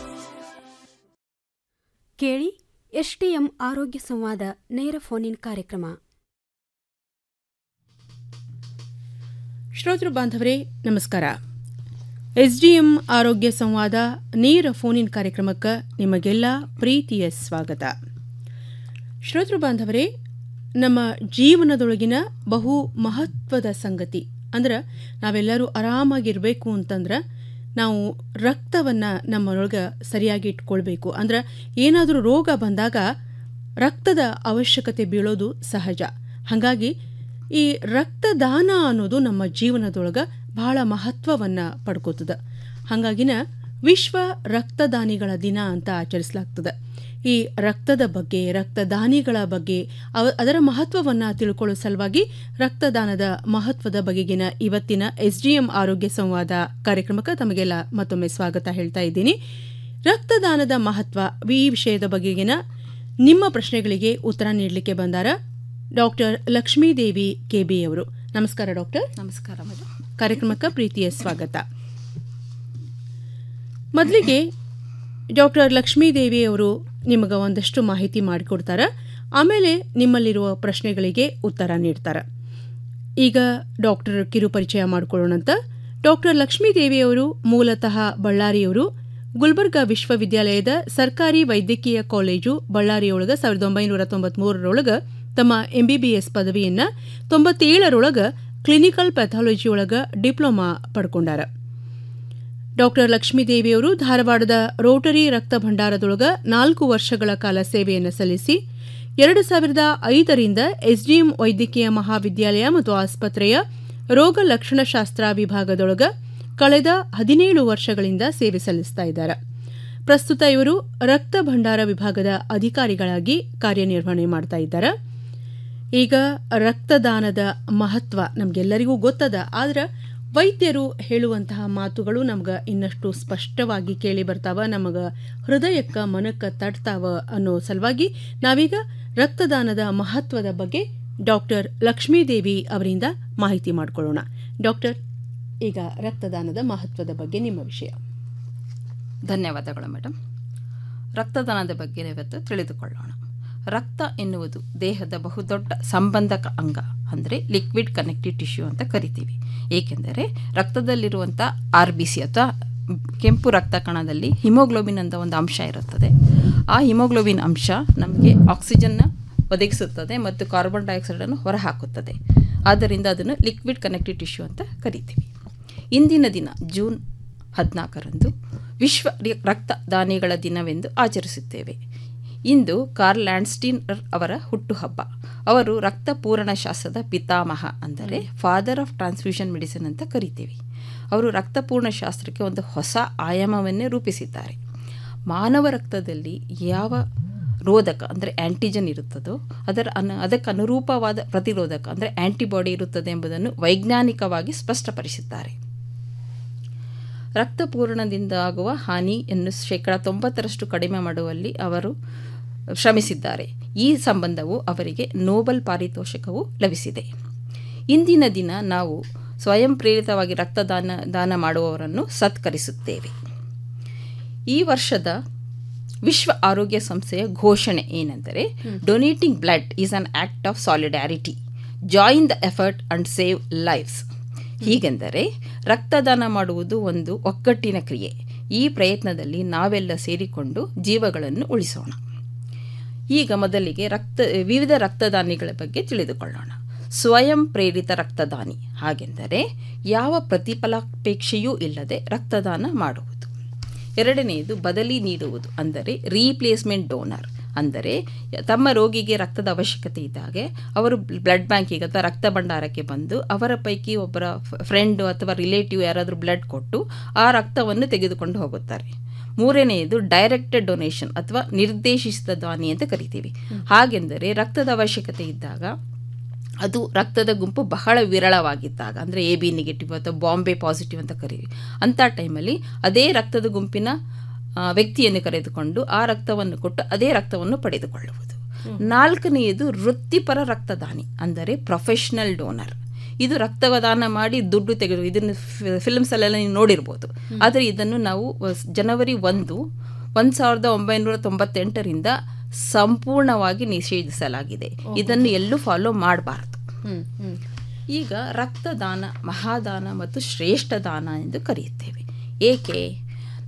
ಕೇಳಿ ಎಸ್ಡಿಎಂ ಆರೋಗ್ಯ ಸಂವಾದ ನೇರ ಫೋನ್ ಕಾರ್ಯಕ್ರಮ ಶ್ರೋತೃ ಬಾಂಧವರೇ ನಮಸ್ಕಾರ ಎಸ್ಡಿಎಂ ಆರೋಗ್ಯ ಸಂವಾದ ನೇರ ಫೋನಿನ್ ಕಾರ್ಯಕ್ರಮಕ್ಕೆ ನಿಮಗೆಲ್ಲ ಪ್ರೀತಿಯ ಸ್ವಾಗತ ಶ್ರೋತೃ ಬಾಂಧವರೇ ನಮ್ಮ ಜೀವನದೊಳಗಿನ ಬಹು ಮಹತ್ವದ ಸಂಗತಿ ಅಂದ್ರೆ ನಾವೆಲ್ಲರೂ ಆರಾಮಾಗಿರಬೇಕು ಅಂತಂದ್ರೆ ನಾವು ರಕ್ತವನ್ನು ನಮ್ಮೊಳಗೆ ಸರಿಯಾಗಿ ಇಟ್ಕೊಳ್ಬೇಕು ಅಂದ್ರೆ ಏನಾದರೂ ರೋಗ ಬಂದಾಗ ರಕ್ತದ ಅವಶ್ಯಕತೆ ಬೀಳೋದು ಸಹಜ ಹಾಗಾಗಿ ಈ ರಕ್ತದಾನ ಅನ್ನೋದು ನಮ್ಮ ಜೀವನದೊಳಗೆ ಬಹಳ ಮಹತ್ವವನ್ನು ಪಡ್ಕೋತದ ಹಾಗಾಗಿನ ವಿಶ್ವ ರಕ್ತದಾನಿಗಳ ದಿನ ಅಂತ ಆಚರಿಸಲಾಗ್ತದೆ ಈ ರಕ್ತದ ಬಗ್ಗೆ ರಕ್ತದಾನಿಗಳ ಬಗ್ಗೆ ಅವ ಅದರ ಮಹತ್ವವನ್ನು ತಿಳ್ಕೊಳ್ಳೋ ಸಲುವಾಗಿ ರಕ್ತದಾನದ ಮಹತ್ವದ ಬಗೆಗಿನ ಇವತ್ತಿನ ಎಸ್ ಡಿ ಎಂ ಆರೋಗ್ಯ ಸಂವಾದ ಕಾರ್ಯಕ್ರಮಕ್ಕೆ ತಮಗೆಲ್ಲ ಮತ್ತೊಮ್ಮೆ ಸ್ವಾಗತ ಹೇಳ್ತಾ ಇದ್ದೀನಿ ರಕ್ತದಾನದ ಮಹತ್ವ ಈ ವಿಷಯದ ಬಗೆಗಿನ ನಿಮ್ಮ ಪ್ರಶ್ನೆಗಳಿಗೆ ಉತ್ತರ ನೀಡಲಿಕ್ಕೆ ಬಂದಾರ ಡಾಕ್ಟರ್ ಲಕ್ಷ್ಮೀದೇವಿ ಕೆಬಿ ಅವರು ನಮಸ್ಕಾರ ಡಾಕ್ಟರ್ ನಮಸ್ಕಾರ ಮೇಡಮ್ ಕಾರ್ಯಕ್ರಮಕ್ಕೆ ಪ್ರೀತಿಯ ಸ್ವಾಗತ ಮೊದಲಿಗೆ ಡಾಕ್ಟರ್ ಲಕ್ಷ್ಮೀದೇವಿ ಅವರು ನಿಮಗೆ ಒಂದಷ್ಟು ಮಾಹಿತಿ ಮಾಡಿಕೊಡ್ತಾರೆ ಆಮೇಲೆ ನಿಮ್ಮಲ್ಲಿರುವ ಪ್ರಶ್ನೆಗಳಿಗೆ ಉತ್ತರ ನೀಡ್ತಾರೆ ಈಗ ಡಾಕ್ಟರ್ ಕಿರು ಪರಿಚಯ ಮಾಡಿಕೊಳ್ಳೋಣಂತ ಡಾಕ್ಟರ್ ಲಕ್ಷ್ಮೀದೇವಿಯವರು ಮೂಲತಃ ಬಳ್ಳಾರಿಯವರು ಗುಲ್ಬರ್ಗಾ ವಿಶ್ವವಿದ್ಯಾಲಯದ ಸರ್ಕಾರಿ ವೈದ್ಯಕೀಯ ಕಾಲೇಜು ಬಳ್ಳಾರಿಯೊಳಗ ಸಾವಿರದ ಒಂಬೈನೂರ ತೊಂಬತ್ಮೂರರೊಳಗ ತಮ್ಮ ಎಂಬಿಬಿಎಸ್ ಪದವಿಯನ್ನ ತೊಂಬತ್ತೇಳರೊಳಗ ಕ್ಲಿನಿಕಲ್ ಪ್ಯಾಥಾಲಜಿ ಒಳಗ ಡಿಪ್ಲೊಮಾ ಪಡ್ಕೊಂಡಾರ ಡಾಕ್ಟರ್ ಲಕ್ಷ್ಮೀದೇವಿಯವರು ಧಾರವಾಡದ ರೋಟರಿ ರಕ್ತ ಭಂಡಾರದೊಳಗ ನಾಲ್ಕು ವರ್ಷಗಳ ಕಾಲ ಸೇವೆಯನ್ನು ಸಲ್ಲಿಸಿ ಎರಡು ಸಾವಿರದ ಐದರಿಂದ ಎಸ್ಡಿಎಂ ವೈದ್ಯಕೀಯ ಮಹಾವಿದ್ಯಾಲಯ ಮತ್ತು ಆಸ್ಪತ್ರೆಯ ರೋಗ ಲಕ್ಷಣಶಾಸ್ತ್ರ ವಿಭಾಗದೊಳಗ ಕಳೆದ ಹದಿನೇಳು ವರ್ಷಗಳಿಂದ ಸೇವೆ ಸಲ್ಲಿಸ್ತಾ ಇದ್ದಾರೆ ಪ್ರಸ್ತುತ ಇವರು ರಕ್ತ ಭಂಡಾರ ವಿಭಾಗದ ಅಧಿಕಾರಿಗಳಾಗಿ ಕಾರ್ಯನಿರ್ವಹಣೆ ಮಾಡ್ತಾ ಇದ್ದಾರೆ ಈಗ ರಕ್ತದಾನದ ಮಹತ್ವ ನಮಗೆಲ್ಲರಿಗೂ ಗೊತ್ತದ ಆದ್ರೆ ವೈದ್ಯರು ಹೇಳುವಂತಹ ಮಾತುಗಳು ನಮ್ಗೆ ಇನ್ನಷ್ಟು ಸ್ಪಷ್ಟವಾಗಿ ಕೇಳಿ ಬರ್ತಾವ ನಮಗೆ ಹೃದಯಕ್ಕ ಮನಕ್ಕ ತಟ್ತಾವ ಅನ್ನೋ ಸಲುವಾಗಿ ನಾವೀಗ ರಕ್ತದಾನದ ಮಹತ್ವದ ಬಗ್ಗೆ ಡಾಕ್ಟರ್ ಲಕ್ಷ್ಮೀದೇವಿ ಅವರಿಂದ ಮಾಹಿತಿ ಮಾಡಿಕೊಳ್ಳೋಣ ಡಾಕ್ಟರ್ ಈಗ ರಕ್ತದಾನದ ಮಹತ್ವದ ಬಗ್ಗೆ ನಿಮ್ಮ ವಿಷಯ ಧನ್ಯವಾದಗಳು ಮೇಡಮ್ ರಕ್ತದಾನದ ಬಗ್ಗೆ ಇವತ್ತು ತಿಳಿದುಕೊಳ್ಳೋಣ ರಕ್ತ ಎನ್ನುವುದು ದೇಹದ ಬಹುದೊಡ್ಡ ಸಂಬಂಧಕ ಅಂಗ ಅಂದರೆ ಲಿಕ್ವಿಡ್ ಕನೆಕ್ಟಿವ್ ಟಿಶ್ಯೂ ಅಂತ ಕರಿತೀವಿ ಏಕೆಂದರೆ ರಕ್ತದಲ್ಲಿರುವಂಥ ಆರ್ ಬಿ ಸಿ ಅಥವಾ ಕೆಂಪು ರಕ್ತ ಕಣದಲ್ಲಿ ಹಿಮೋಗ್ಲೋಬಿನ್ ಅಂತ ಒಂದು ಅಂಶ ಇರುತ್ತದೆ ಆ ಹಿಮೋಗ್ಲೋಬಿನ್ ಅಂಶ ನಮಗೆ ಆಕ್ಸಿಜನ್ನ ಒದಗಿಸುತ್ತದೆ ಮತ್ತು ಕಾರ್ಬನ್ ಡೈಆಕ್ಸೈಡನ್ನು ಹೊರಹಾಕುತ್ತದೆ ಆದ್ದರಿಂದ ಅದನ್ನು ಲಿಕ್ವಿಡ್ ಕನೆಕ್ಟಿವ್ ಟಿಶ್ಯೂ ಅಂತ ಕರಿತೀವಿ ಇಂದಿನ ದಿನ ಜೂನ್ ಹದಿನಾಲ್ಕರಂದು ವಿಶ್ವ ರಕ್ತದಾನಿಗಳ ದಿನವೆಂದು ಆಚರಿಸುತ್ತೇವೆ ಇಂದು ಕಾರ್ಲ್ ಲ್ಯಾಂಡ್ಸ್ಟೀನ್ ಅವರ ಹುಟ್ಟುಹಬ್ಬ ಅವರು ರಕ್ತ ಪೂರಣಶಾಸ್ತ್ರದ ಪಿತಾಮಹ ಅಂದರೆ ಫಾದರ್ ಆಫ್ ಟ್ರಾನ್ಸ್ಫ್ಯೂಷನ್ ಮೆಡಿಸಿನ್ ಅಂತ ಕರಿತೀವಿ ಅವರು ರಕ್ತಪೂರ್ಣಶಾಸ್ತ್ರಕ್ಕೆ ಒಂದು ಹೊಸ ಆಯಾಮವನ್ನೇ ರೂಪಿಸಿದ್ದಾರೆ ಮಾನವ ರಕ್ತದಲ್ಲಿ ಯಾವ ರೋಧಕ ಅಂದರೆ ಆ್ಯಂಟಿಜನ್ ಇರುತ್ತದೋ ಅದರ ಅನು ಅದಕ್ಕೆ ಅನುರೂಪವಾದ ಪ್ರತಿರೋಧಕ ಅಂದರೆ ಆ್ಯಂಟಿಬಾಡಿ ಇರುತ್ತದೆ ಎಂಬುದನ್ನು ವೈಜ್ಞಾನಿಕವಾಗಿ ಸ್ಪಷ್ಟಪಡಿಸಿದ್ದಾರೆ ರಕ್ತಪೂರಣದಿಂದ ಆಗುವ ಹಾನಿಯನ್ನು ಶೇಕಡ ತೊಂಬತ್ತರಷ್ಟು ಕಡಿಮೆ ಮಾಡುವಲ್ಲಿ ಅವರು ಶ್ರಮಿಸಿದ್ದಾರೆ ಈ ಸಂಬಂಧವು ಅವರಿಗೆ ನೋಬೆಲ್ ಪಾರಿತೋಷಕವೂ ಲಭಿಸಿದೆ ಇಂದಿನ ದಿನ ನಾವು ಸ್ವಯಂ ಪ್ರೇರಿತವಾಗಿ ರಕ್ತದಾನ ದಾನ ಮಾಡುವವರನ್ನು ಸತ್ಕರಿಸುತ್ತೇವೆ ಈ ವರ್ಷದ ವಿಶ್ವ ಆರೋಗ್ಯ ಸಂಸ್ಥೆಯ ಘೋಷಣೆ ಏನೆಂದರೆ donating blood is an act of solidarity join the effort and save lives ಹೀಗೆಂದರೆ ರಕ್ತದಾನ ಮಾಡುವುದು ಒಂದು ಒಗ್ಗಟ್ಟಿನ ಕ್ರಿಯೆ ಈ ಪ್ರಯತ್ನದಲ್ಲಿ ನಾವೆಲ್ಲ ಸೇರಿಕೊಂಡು ಜೀವಗಳನ್ನು ಉಳಿಸೋಣ ಈಗ ಮೊದಲಿಗೆ ರಕ್ತ ವಿವಿಧ ರಕ್ತದಾನಿಗಳ ಬಗ್ಗೆ ತಿಳಿದುಕೊಳ್ಳೋಣ ಸ್ವಯಂ ಪ್ರೇರಿತ ರಕ್ತದಾನಿ ಹಾಗೆಂದರೆ ಯಾವ ಪ್ರತಿಫಲಾಪೇಕ್ಷೆಯೂ ಇಲ್ಲದೆ ರಕ್ತದಾನ ಮಾಡುವುದು ಎರಡನೆಯದು ಬದಲಿ ನೀಡುವುದು ಅಂದರೆ ರೀಪ್ಲೇಸ್ಮೆಂಟ್ ಡೋನರ್ ಅಂದರೆ ತಮ್ಮ ರೋಗಿಗೆ ರಕ್ತದ ಅವಶ್ಯಕತೆ ಇದ್ದಾಗೆ ಅವರು ಬ್ಲಡ್ ಬ್ಯಾಂಕಿಗೆ ಅಥವಾ ರಕ್ತ ಭಂಡಾರಕ್ಕೆ ಬಂದು ಅವರ ಪೈಕಿ ಒಬ್ಬರ ಫ್ರೆಂಡು ಅಥವಾ ರಿಲೇಟಿವ್ ಯಾರಾದರೂ ಬ್ಲಡ್ ಕೊಟ್ಟು ಆ ರಕ್ತವನ್ನು ತೆಗೆದುಕೊಂಡು ಹೋಗುತ್ತಾರೆ ಮೂರನೆಯದು ಡೈರೆಕ್ಟೆಡ್ ಡೊನೇಷನ್ ಅಥವಾ ನಿರ್ದೇಶಿಸಿದ ದಾನಿ ಅಂತ ಕರಿತೀವಿ ಹಾಗೆಂದರೆ ರಕ್ತದ ಅವಶ್ಯಕತೆ ಇದ್ದಾಗ ಅದು ರಕ್ತದ ಗುಂಪು ಬಹಳ ವಿರಳವಾಗಿದ್ದಾಗ ಅಂದರೆ ಎ ಬಿ ನೆಗೆಟಿವ್ ಅಥವಾ ಬಾಂಬೆ ಪಾಸಿಟಿವ್ ಅಂತ ಕರೀವಿ ಅಂಥ ಟೈಮಲ್ಲಿ ಅದೇ ರಕ್ತದ ಗುಂಪಿನ ವ್ಯಕ್ತಿಯನ್ನು ಕರೆದುಕೊಂಡು ಆ ರಕ್ತವನ್ನು ಕೊಟ್ಟು ಅದೇ ರಕ್ತವನ್ನು ಪಡೆದುಕೊಳ್ಳುವುದು ನಾಲ್ಕನೆಯದು ವೃತ್ತಿಪರ ರಕ್ತದಾನಿ ಅಂದರೆ ಪ್ರೊಫೆಷನಲ್ ಡೋನರ್ ಇದು ರಕ್ತದಾನ ಮಾಡಿ ದುಡ್ಡು ತೆಗೆದು ಇದನ್ನು ಫಿಲ್ಮ್ಸಲ್ಲೆಲ್ಲ ನೀವು ನೋಡಿರ್ಬೋದು ಆದರೆ ಇದನ್ನು ನಾವು ಜನವರಿ ಒಂದು ಒಂದು ಸಾವಿರದ ಒಂಬೈನೂರ ತೊಂಬತ್ತೆಂಟರಿಂದ ಸಂಪೂರ್ಣವಾಗಿ ನಿಷೇಧಿಸಲಾಗಿದೆ ಇದನ್ನು ಎಲ್ಲೂ ಫಾಲೋ ಮಾಡಬಾರ್ದು ಈಗ ರಕ್ತದಾನ ಮಹಾದಾನ ಮತ್ತು ಶ್ರೇಷ್ಠ ದಾನ ಎಂದು ಕರೆಯುತ್ತೇವೆ ಏಕೆ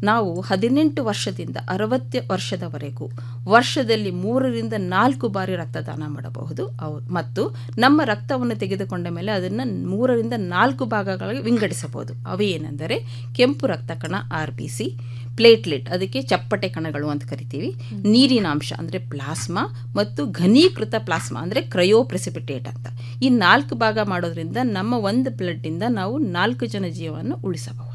ನಾವು ಹದಿನೆಂಟು ವರ್ಷದಿಂದ ಅರವತ್ತು ವರ್ಷದವರೆಗೂ ವರ್ಷದಲ್ಲಿ ಮೂರರಿಂದ ನಾಲ್ಕು ಬಾರಿ ರಕ್ತದಾನ ಮಾಡಬಹುದು ಅವು ಮತ್ತು ನಮ್ಮ ರಕ್ತವನ್ನು ತೆಗೆದುಕೊಂಡ ಮೇಲೆ ಅದನ್ನು ಮೂರರಿಂದ ನಾಲ್ಕು ಭಾಗಗಳಿಗೆ ವಿಂಗಡಿಸಬಹುದು ಅವು ಏನೆಂದರೆ ಕೆಂಪು ರಕ್ತ ಕಣ ಆರ್ ಬಿ ಸಿ ಪ್ಲೇಟ್ಲೆಟ್ ಅದಕ್ಕೆ ಚಪ್ಪಟೆ ಕಣಗಳು ಅಂತ ಕರಿತೀವಿ ನೀರಿನ ಅಂಶ ಅಂದರೆ ಪ್ಲಾಸ್ಮಾ ಮತ್ತು ಘನೀಕೃತ ಪ್ಲಾಸ್ಮಾ ಅಂದರೆ ಕ್ರಯೋ ಪ್ರೆಸಿಪಿಟೇಟ್ ಅಂತ ಈ ನಾಲ್ಕು ಭಾಗ ಮಾಡೋದ್ರಿಂದ ನಮ್ಮ ಒಂದು ಬ್ಲಡ್ಡಿಂದ ನಾವು ನಾಲ್ಕು ಜನ ಜೀವವನ್ನು ಉಳಿಸಬಹುದು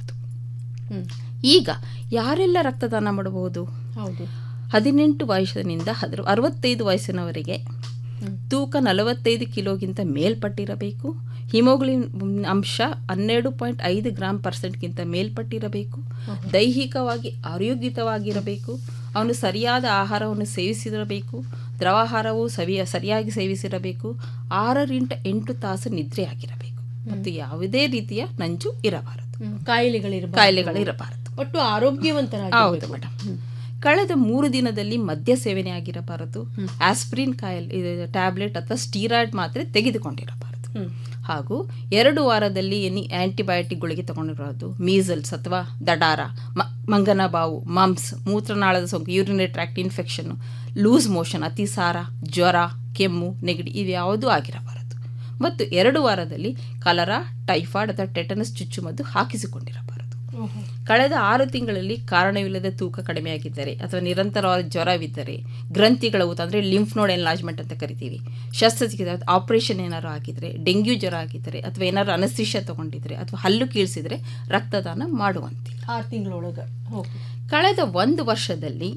ಈಗ ಯಾರೆಲ್ಲ ರಕ್ತದಾನ ಮಾಡಬಹುದು ಹೌದು ಹದಿನೆಂಟು ವಯಸ್ಸಿನಿಂದ ಹದ್ರ ಅರವತ್ತೈದು ವಯಸ್ಸಿನವರೆಗೆ ತೂಕ ನಲವತ್ತೈದು ಕಿಲೋಗಿಂತ ಮೇಲ್ಪಟ್ಟಿರಬೇಕು ಹಿಮೋಗ್ಲಿನ್ ಅಂಶ ಹನ್ನೆರಡು ಪಾಯಿಂಟ್ ಐದು ಗ್ರಾಮ್ ಪರ್ಸೆಂಟ್ಗಿಂತ ಮೇಲ್ಪಟ್ಟಿರಬೇಕು ದೈಹಿಕವಾಗಿ ಆರೋಗ್ಯಯುತವಾಗಿರಬೇಕು ಅವನು ಸರಿಯಾದ ಆಹಾರವನ್ನು ಸೇವಿಸಿರಬೇಕು ದ್ರವಾಹಾರವು ಸವಿಯ ಸರಿಯಾಗಿ ಸೇವಿಸಿರಬೇಕು ಆರರಿಂದ ಎಂಟು ತಾಸು ನಿದ್ರೆಯಾಗಿರಬೇಕು ಮತ್ತು ಯಾವುದೇ ರೀತಿಯ ನಂಜು ಇರಬಾರದು ಕಾಯಿಲೆಗಳಿರಬಾರದು ಕಾಯಿಲೆಗಳಿರಬಾರದು ಒಟ್ಟು ಆರೋಗ್ಯವಂತರ ಹೌದು ಮೇಡಮ್ ಕಳೆದ ಮೂರು ದಿನದಲ್ಲಿ ಮದ್ಯ ಸೇವನೆ ಆಗಿರಬಾರದು ಆಸ್ಪ್ರಿನ್ ಕಾಯಿಲೆ ಟ್ಯಾಬ್ಲೆಟ್ ಅಥವಾ ಸ್ಟೀರಾಯ್ಡ್ ಮಾತ್ರೆ ತೆಗೆದುಕೊಂಡಿರಬಾರದು ಹಾಗೂ ಎರಡು ವಾರದಲ್ಲಿ ಎನಿ ಆಂಟಿಬಯೋಟಿಕ್ ಗುಳಿಗೆ ತಗೊಂಡಿರೋದು ಮೀಸಲ್ಸ್ ಅಥವಾ ದಡಾರ ಮ- ಮಂಗನ ಬಾವು ಮಮ್ಸ್ ಮೂತ್ರನಾಳದ ಸೋಂಕು urinary tract infection loose motion ಅತಿಸಾರ ಜ್ವರ ಕೆಮ್ಮು ನೆಗಡಿ ಇವ್ಯಾವುದೂ ಆಗಿರಬಾರದು ಮತ್ತು ಎರಡು ವಾರದಲ್ಲಿ ಕಲರಾ ಟೈಫಾಯ್ಡ್ ಅಥವಾ ಟೆಟನಸ್ ಚುಚ್ಚುಮದ್ದು ಹಾಕಿಸಿಕೊಂಡಿರಬಾರದು ಕಳೆದ ಆರು ತಿಂಗಳಲ್ಲಿ ಕಾರಣವಿಲ್ಲದೆ ತೂಕ ಕಡಿಮೆಯಾಗಿದ್ದರೆ ಅಥವಾ ನಿರಂತರವಾದ ಜ್ವರವಿದ್ದರೆ ಗ್ರಂಥಿಗಳ ಊತ ಅಂದರೆ ಲಿಂಫ್ ನೋಡ್ ಎನ್ಲಾಜ್ಮೆಂಟ್ ಅಂತ ಕರಿತೀವಿ ಶಸ್ತ್ರಚಿಕಿತ್ಸೆ ಆಪರೇಷನ್ ಏನಾರು ಆಗಿದ್ರೆ ಡೆಂಗ್ಯೂ ಜ್ವರ ಆಗಿದ್ದರೆ ಅಥವಾ ಏನಾದ್ರು ಅನಸ್ತಿಷ್ಯ ತಗೊಂಡಿದ್ರೆ ಅಥವಾ ಹಲ್ಲು ಕೀಳ್ಸಿದ್ರೆ ರಕ್ತದಾನ ಮಾಡುವಂತಿಲ್ಲ ಆರು ತಿಂಗಳೊಳಗೆ ಓಕೆ ಕಳೆದ ಒಂದು ವರ್ಷದಲ್ಲಿ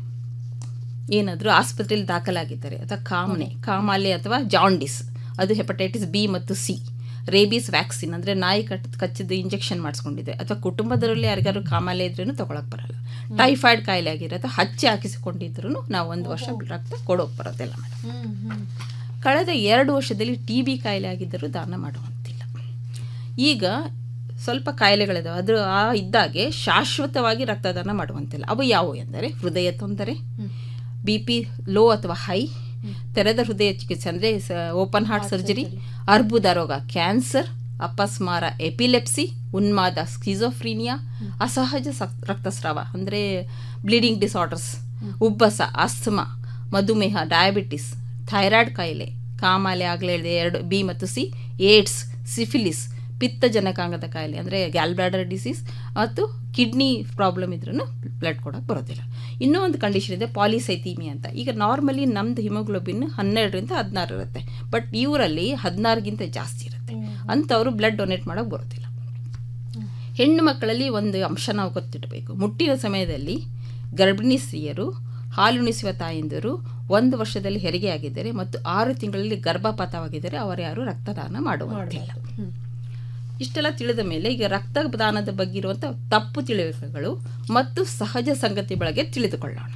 ಏನಾದರೂ ಆಸ್ಪತ್ರೆಯಲ್ಲಿ ದಾಖಲಾಗಿದ್ದಾರೆ ಅಥವಾ ಕಾಮನೆ ಕಾಮಾಲೆ ಅಥವಾ ಜಾಂಡಿಸ್ ಅದು ಹೆಪಟೈಟಿಸ್ ಬಿ ಮತ್ತು ಸಿ ರೇಬೀಸ್ ವ್ಯಾಕ್ಸಿನ್ ಅಂದರೆ ನಾಯಿ ಕಟ್ ಕಚ್ಚಿದ ಇಂಜೆಕ್ಷನ್ ಮಾಡಿಸ್ಕೊಂಡಿದೆ ಅಥವಾ ಕುಟುಂಬದರಲ್ಲಿ ಯಾರಿಗಾದ್ರು ಕಾಮಾಲೆ ಇದ್ರೂ ತಗೊಳಕ್ ಬರಲ್ಲ ಟೈಫಾಯ್ಡ್ ಕಾಯಿಲೆ ಆಗಿರೋ ಅಥವಾ ಹಚ್ಚಿ ಹಾಕಿಸಿಕೊಂಡಿದ್ರು ನಾವು ಒಂದು ವರ್ಷ ರಕ್ತ ಕೊಡೋಕೆ ಬರೋದಿಲ್ಲ ಮೇಡಮ್ ಕಳೆದ ಎರಡು ವರ್ಷದಲ್ಲಿ ಟಿ ಬಿ ಕಾಯಿಲೆ ಆಗಿದ್ದರೂ ದಾನ ಮಾಡುವಂತಿಲ್ಲ ಈಗ ಸ್ವಲ್ಪ ಕಾಯಿಲೆಗಳಿದಾವೆ ಅದ್ರ ಆ ಇದ್ದಾಗೆ ಶಾಶ್ವತವಾಗಿ ರಕ್ತದಾನ ಮಾಡುವಂತಿಲ್ಲ ಅವು ಯಾವುವು ಎಂದರೆ ಹೃದಯ ತೊಂದರೆ ಬಿ ಪಿ ಲೋ ಅಥವಾ ಹೈ ತೆರೆದ ಹೃದಯ ಚಿಕಿತ್ಸೆ ಅಂದರೆ ಓಪನ್ ಹಾರ್ಟ್ ಸರ್ಜರಿ ಅರ್ಬುದ ರೋಗ ಕ್ಯಾನ್ಸರ್ ಅಪಸ್ಮಾರ ಎಪಿಲೆಪ್ಸಿ ಉನ್ಮಾದ ಸ್ಕಿಜೋಫ್ರೀನಿಯಾ ಅಸಹಜ ಸಕ್- ರಕ್ತಸ್ರಾವ ಅಂದರೆ ಬ್ಲೀಡಿಂಗ್ ಡಿಸಾರ್ಡರ್ಸ್ ಉಬ್ಬಸ ಅಸ್ತಮಾ ಮಧುಮೇಹ ಡಯಾಬಿಟಿಸ್ ಥೈರಾಯ್ಡ್ ಕಾಯಿಲೆ ಕಾಮಾಲೆ ಆಗಲೇ ಹೇಳಿದೆ ಎರಡು ಬಿ ಮತ್ತು ಸಿ ಏಡ್ಸ್ ಸಿಫಿಲಿಸ್ ಪಿತ್ತಜನಕಾಂಗದ ಕಾಯಿಲೆ ಅಂದರೆ ಗ್ಯಾಲ್ಬ್ಲಾಡರ್ ಡಿಸೀಸ್ ಮತ್ತು ಕಿಡ್ನಿ ಪ್ರಾಬ್ಲಮ್ ಇದ್ರೂ ಬ್ಲಡ್ ಕೊಡೋಕೆ ಬರೋದಿಲ್ಲ ಇನ್ನೂ ಒಂದು ಕಂಡೀಷನ್ ಇದೆ ಪಾಲಿಸೈತೀಮಿ ಅಂತ ಈಗ ನಾರ್ಮಲಿ ನಮ್ಮದು ಹಿಮೋಗ್ಲೋಬಿನ್ ಹನ್ನೆರಡರಿಂದ ಹದಿನಾರು ಇರುತ್ತೆ ಬಟ್ ಇವರಲ್ಲಿ ಹದಿನಾರಿಗಿಂತ ಜಾಸ್ತಿ ಇರುತ್ತೆ ಅಂಥವರು ಬ್ಲಡ್ ಡೊನೇಟ್ ಮಾಡೋಕೆ ಬರೋದಿಲ್ಲ ಹೆಣ್ಣು ಮಕ್ಕಳಲ್ಲಿ ಒಂದು ಅಂಶ ನಾವು ಗೊತ್ತಿಡಬೇಕು ಮುಟ್ಟಿನ ಸಮಯದಲ್ಲಿ ಗರ್ಭಿಣಿ ಸ್ತ್ರೀಯರು ಹಾಲುಣಿಸುವ ತಾಯಂದಿರು ಒಂದು ವರ್ಷದಲ್ಲಿ ಹೆರಿಗೆ ಆಗಿದ್ದರೆ ಮತ್ತು ಆರು ತಿಂಗಳಲ್ಲಿ ಗರ್ಭಪಾತವಾಗಿದ್ದರೆ ಅವರು ಯಾರು ರಕ್ತದಾನ ಮಾಡುವಂತಿಲ್ಲ ಇಷ್ಟೆಲ್ಲ ತಿಳಿದ ಮೇಲೆ ಈಗ ರಕ್ತದಾನದ ಬಗ್ಗೆ ಇರುವಂಥ ತಪ್ಪು ತಿಳುವಳಿಕೆಗಳು ಮತ್ತು ಸಹಜ ಸಂಗತಿ ಬಗ್ಗೆ ತಿಳಿದುಕೊಳ್ಳೋಣ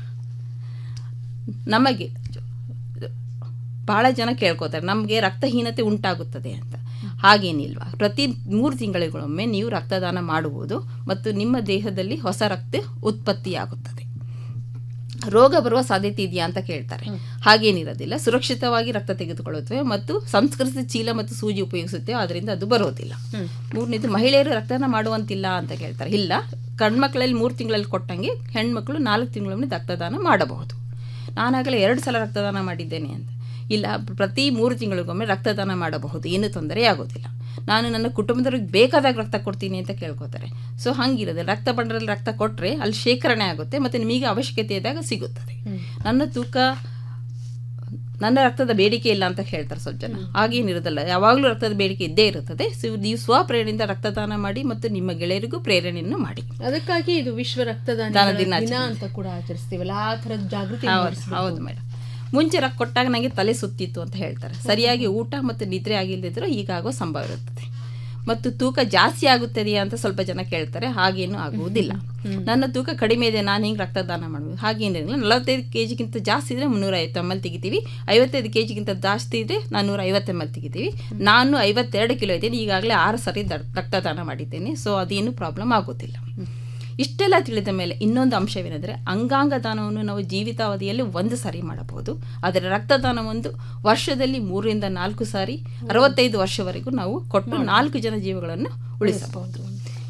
ನಮಗೆ ಭಾಳ ಜನ ಕೇಳ್ಕೋತಾರೆ ನಮಗೆ ರಕ್ತಹೀನತೆ ಉಂಟಾಗುತ್ತದೆ ಅಂತ ಹಾಗೇನಿಲ್ವಾ ಪ್ರತಿ ಮೂರು ತಿಂಗಳಿಗೊಮ್ಮೆ ನೀವು ರಕ್ತದಾನ ಮಾಡುವುದು ಮತ್ತು ನಿಮ್ಮ ದೇಹದಲ್ಲಿ ಹೊಸ ರಕ್ತ ಉತ್ಪತ್ತಿಯಾಗುತ್ತದೆ ರೋಗ ಬರುವ ಸಾಧ್ಯತೆ ಇದೆಯಾ ಅಂತ ಕೇಳ್ತಾರೆ ಹಾಗೇನಿರೋದಿಲ್ಲ ಸುರಕ್ಷಿತವಾಗಿ ರಕ್ತ ತೆಗೆದುಕೊಳ್ಳುತ್ತೇವೆ ಮತ್ತು ಸಂಸ್ಕೃತ ಚೀಲ ಮತ್ತು ಸೂಜಿ ಉಪಯೋಗಿಸುತ್ತೇವೆ ಅದರಿಂದ ಅದು ಬರೋದಿಲ್ಲ ಮೂರನೇದು ಮಹಿಳೆಯರು ರಕ್ತದಾನ ಮಾಡುವಂತಿಲ್ಲ ಅಂತ ಕೇಳ್ತಾರೆ ಇಲ್ಲ ಗಂಡ್ಮಕ್ಳಲ್ಲಿ ಮೂರು ತಿಂಗಳಲ್ಲಿ ಕೊಟ್ಟಂಗೆ ಹೆಣ್ಮಕ್ಳು ನಾಲ್ಕು ತಿಂಗಳೊಮ್ಮೆ ರಕ್ತದಾನ ಮಾಡಬಹುದು ನಾನಾಗಲೇ ಎರಡು ಸಲ ರಕ್ತದಾನ ಮಾಡಿದ್ದೇನೆ ಅಂತ ಇಲ್ಲ ಪ್ರತಿ ಮೂರು ತಿಂಗಳಿಗೊಮ್ಮೆ ರಕ್ತದಾನ ಮಾಡಬಹುದು ಏನು ತೊಂದರೆ ಆಗೋದಿಲ್ಲ ನಾನು ನನ್ನ ಕುಟುಂಬದವ್ರಿಗೆ ಬೇಕಾದಾಗ ರಕ್ತ ಕೊಡ್ತೀನಿ ಅಂತ ಕೇಳ್ಕೊತಾರೆ ಸೊ ಹಂಗಿರೋದು ರಕ್ತ ಬಂಡರಲ್ಲಿ ರಕ್ತ ಕೊಟ್ಟರೆ ಅಲ್ಲಿ ಶೇಖರಣೆ ಆಗುತ್ತೆ ಮತ್ತು ನಿಮಗೆ ಅವಶ್ಯಕತೆ ಇದ್ದಾಗ ಸಿಗುತ್ತದೆ ನನ್ನ ತೂಕ ನನ್ನ ರಕ್ತದ ಬೇಡಿಕೆ ಇಲ್ಲ ಅಂತ ಹೇಳ್ತಾರೆ ಸ್ವಲ್ಪ ಜನ ಹಾಗೇನಿರೋದಲ್ಲ ಯಾವಾಗಲೂ ರಕ್ತದ ಬೇಡಿಕೆ ಇದ್ದೇ ಇರುತ್ತದೆ ಸೊ ನೀವು ಸ್ವಪ್ರೇರಣೆಯಿಂದ ರಕ್ತದಾನ ಮಾಡಿ ಮತ್ತು ನಿಮ್ಮ ಗೆಳೆಯರಿಗೂ ಪ್ರೇರಣೆಯನ್ನು ಮಾಡಿ ಅದಕ್ಕಾಗಿ ಇದು ವಿಶ್ವ ರಕ್ತದಾನ ದಾನ ದಿನ ದಿನಾಚರಣೆ. ಅಂತ ಕೂಡ ಆಚರಿಸ್ತೀವಲ್ಲ ಆ ಥರದ ಜಾಗೃತಿ ಹೌದು ಮೂಡಿಸ್ಬೇಕು. ಹೌದು ಮೇಡಮ್ ಮುಂಚೆ ರಕ್ತ ಕೊಟ್ಟಾಗ ನನಗೆ ತಲೆ ಸುತ್ತಿತ್ತು ಅಂತ ಹೇಳ್ತಾರೆ ಸರಿಯಾಗಿ ಊಟ ಮತ್ತು ನಿದ್ರೆ ಆಗಿಲ್ಲದಿದ್ರೂ ಹೀಗಾಗೋ ಸಂಭವ ಇರುತ್ತದೆ ಮತ್ತು ತೂಕ ಜಾಸ್ತಿ ಆಗುತ್ತದೆಯಾ ಅಂತ ಸ್ವಲ್ಪ ಜನ ಕೇಳ್ತಾರೆ ಹಾಗೇನು ಆಗುವುದಿಲ್ಲ ನನ್ನ ತೂಕ ಕಡಿಮೆ ಇದೆ ನಾನು ಹಿಂಗೆ ರಕ್ತದಾನ ಮಾಡಬೇಕು ಹಾಗೇನಿಲ್ಲ ನಲವತ್ತೈದು ಕೆ ಜಿಗಿಂತ ಜಾಸ್ತಿ ಇದ್ದರೆ ಮುನ್ನೂರ ಐವತ್ತು ಎಮ್ ಎಲ್ ತೆಗಿತೀವಿ ಐವತ್ತೈದು ಕೆ ಜಿಗಿಂತ ಜಾಸ್ತಿ ಇದೆ ನಾನ್ನೂರ ಐವತ್ತು ಎಮ್ ಎಲ್ ತೆಗಿತೀವಿ ನಾನು ಐವತ್ತೆರಡು ಕಿಲೋ ಇದ್ದೀನಿ ಈಗಾಗಲೇ ಆರು ಸರಿ ದ- ರಕ್ತದಾನ ಮಾಡಿದ್ದೇನೆ ಸೊ ಅದೇನು ಪ್ರಾಬ್ಲಮ್ ಆಗೋದಿಲ್ಲ ಇಷ್ಟೆಲ್ಲ ತಿಳಿದ ಮೇಲೆ ಇನ್ನೊಂದು ಅಂಶವೇನೆಂದರೆ ಅಂಗಾಂಗ ದಾನವನ್ನು ನಾವು ಜೀವಿತಾವಧಿಯಲ್ಲಿ ಒಂದು ಸಾರಿ ಮಾಡಬಹುದು ಆದರೆ ರಕ್ತದಾನ ಒಂದು ವರ್ಷದಲ್ಲಿ ಮೂರರಿಂದ ನಾಲ್ಕು ಸಾರಿ ಅರವತ್ತೈದು ವರ್ಷವರೆಗೂ ನಾವು ಕೊಟ್ಟು ನಾಲ್ಕು ಜನ ಜೀವಗಳನ್ನು ಉಳಿಸಬಹುದು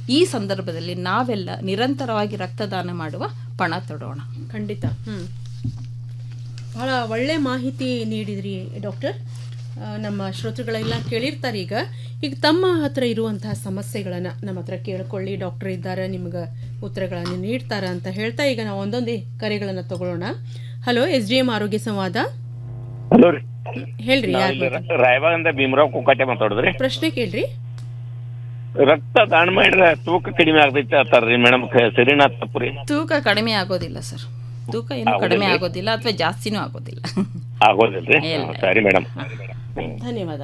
ಈ ಸಂದರ್ಭದಲ್ಲಿ ನಾವೆಲ್ಲ ನಿರಂತರವಾಗಿ ರಕ್ತದಾನ ಮಾಡುವ ಪಣ ತೊಡೋಣ ಖಂಡಿತ ಹ್ಮ್ ಬಹಳ ಒಳ್ಳೆ ಮಾಹಿತಿ ನೀಡಿದ್ರಿ ಡಾಕ್ಟರ್ ಆ, ನಮ್ಮ ಶ್ರೋತೃಗಳೆಲ್ಲ ಕೇಳಿರ್ತಾರೆ ಈಗ ಈಗ ತಮ್ಮ ಹತ್ರ ಇರುವಂತಹ ಸಮಸ್ಯೆಗಳನ್ನು ನಮ್ಮ ಹತ್ರ ಕೇಳ್ಕೊಳ್ಳಿ ಡಾಕ್ಟರ್ ಇದ್ದಾರೆ ನಿಮ್ಗೆ ಉತ್ತರಗಳನ್ನು ನೀಡ್ತಾರ ಅಂತ ಹೇಳ್ತಾ ಈಗ ನಾವು ಒಂದೊಂದೇ ಕರೆಗಳನ್ನು ತಗೊಳ್ಳೋಣ ಹಲೋ ಎಸ್ ಡಿ ಎಂ ಆರೋಗ್ಯ ಸಂವಾದ ಹಲೋ ರೀ ಹೇಳ್ರಿ ನಾವ್ ಯಾರು ಇಲ್ಲಿ ರ- ರಾಯಬಾಗಿಂದ ಭೀಮರಾವ್ ಕುಕ್ಕಟ್ಟೆ ಮಾತಾಡುದ್ರಿ ಪ್ರಶ್ನೆ ಕೇಳ್ರಿ ರಕ್ತ ದಾನ ಮಾಡಿದ್ರೆ ತೂಕ ಕಡಿಮೆ ಆಗ್ತೈತೆ ಅಂತಾರ್ರಿ ಮೇಡಮ್ ಸರಿನಾ ತಪ್ಪು ರೀ ತೂಕ ಕಡಿಮೆ ಆಗೋದಿಲ್ಲ ಸರ್ ತೂಕ ಏನು ಆಗೋದಿಲ್ಲ ಕಡಿಮೆ ರೀ? ಆಗೋದಿಲ್ಲ ಅಥವಾ ಜಾಸ್ತಿನೂ ಆಗೋದಿಲ್ಲ ಆಗೋದಿಲ್ರಿ ಇಲ್ಲ. ಸರಿ ಮೇಡಮ್ ಧನ್ಯವಾದ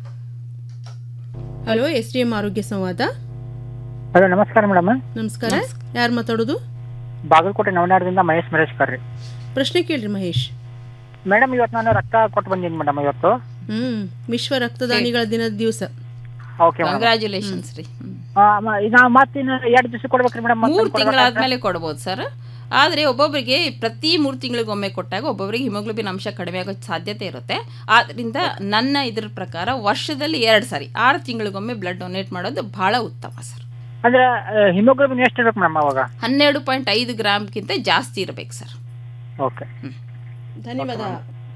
ಹಲೋ ಎಸ್ ಡಿ ಎಂ ಆರೋಗ್ಯ ಸಂವಾದ ಹಲೋ ನಮಸ್ಕಾರ ಮೇಡಮ್ ನಮಸ್ಕಾರ ಯಾರು ಮಾತಾಡೋದು ಬಾಗಲಕೋಟೆ ನವನಾಡದಿಂದ ಮಹೇಶ್ ಮರೇಶ್ಕರ್ ರೀ ಪ್ರಶ್ನೆ ಕೇಳ್ರಿ ಮಹೇಶ್ ಮೇಡಮ್ ಇವತ್ತು ನಾನು ರಕ್ತ ಕೊಟ್ಟು ಬಂದೀನಿ ಮೇಡಮ್ ಇವತ್ತು ಹ್ಮ್ ವಿಶ್ವ ರಕ್ತದಾನಿಗಳ ದಿನದ ದಿವಸ ಓಕೆ ಕಂಗ್ರ್ಯಾಚುಲೇಷನ್ಸ್ ರೀ ನಾವು ಮತ್ತಿನ್ನು ಎರಡು ದಿವಸ ಕೊಡ್ಬೇಕ್ರಿ ಮೇಡಮ್ ಮೂರು ತಿಂಗಳಾದ್ಮೇಲೆ ಕೊಡ್ಬೋದು ಸರ್ ಆದರೆ ಒಬ್ಬೊಬ್ಬರಿಗೆ ಪ್ರತಿ ಮೂರು ತಿಂಗಳಿಗೊಮ್ಮೆ ಕೊಟ್ಟಾಗ ಒಬ್ಬೊಬ್ಬರಿಗೆ ಹಿಮೋಗ್ಲೋಬಿನ್ ಅಂಶ ಕಡಿಮೆ ಆಗೋ ಸಾಧ್ಯತೆ ಇರುತ್ತೆ ಆದ್ದರಿಂದ ನನ್ನ ಇದ್ರ ಪ್ರಕಾರ ವರ್ಷದಲ್ಲಿ ಎರಡು ಸಾರಿ ಆರು ತಿಂಗಳಿಗೊಮ್ಮೆ ಬ್ಲಡ್ ಡೊನೇಟ್ ಮಾಡೋದು ಬಹಳ ಉತ್ತಮ ಸರ್ ಅಂದ್ರೆ ಹಿಮೋಗ್ಲೋಬಿನ್ ಎಷ್ಟು ಇರ್ಬೇಕು ಮೇಡಮ್ ಅವಾಗ ಹನ್ನೆರಡು ಪಾಯಿಂಟ್ ಐದು ಗ್ರಾಮ್ಗಿಂತ ಜಾಸ್ತಿ ಇರಬೇಕು ಸರ್ ಓಕೆ ಧನ್ಯವಾದ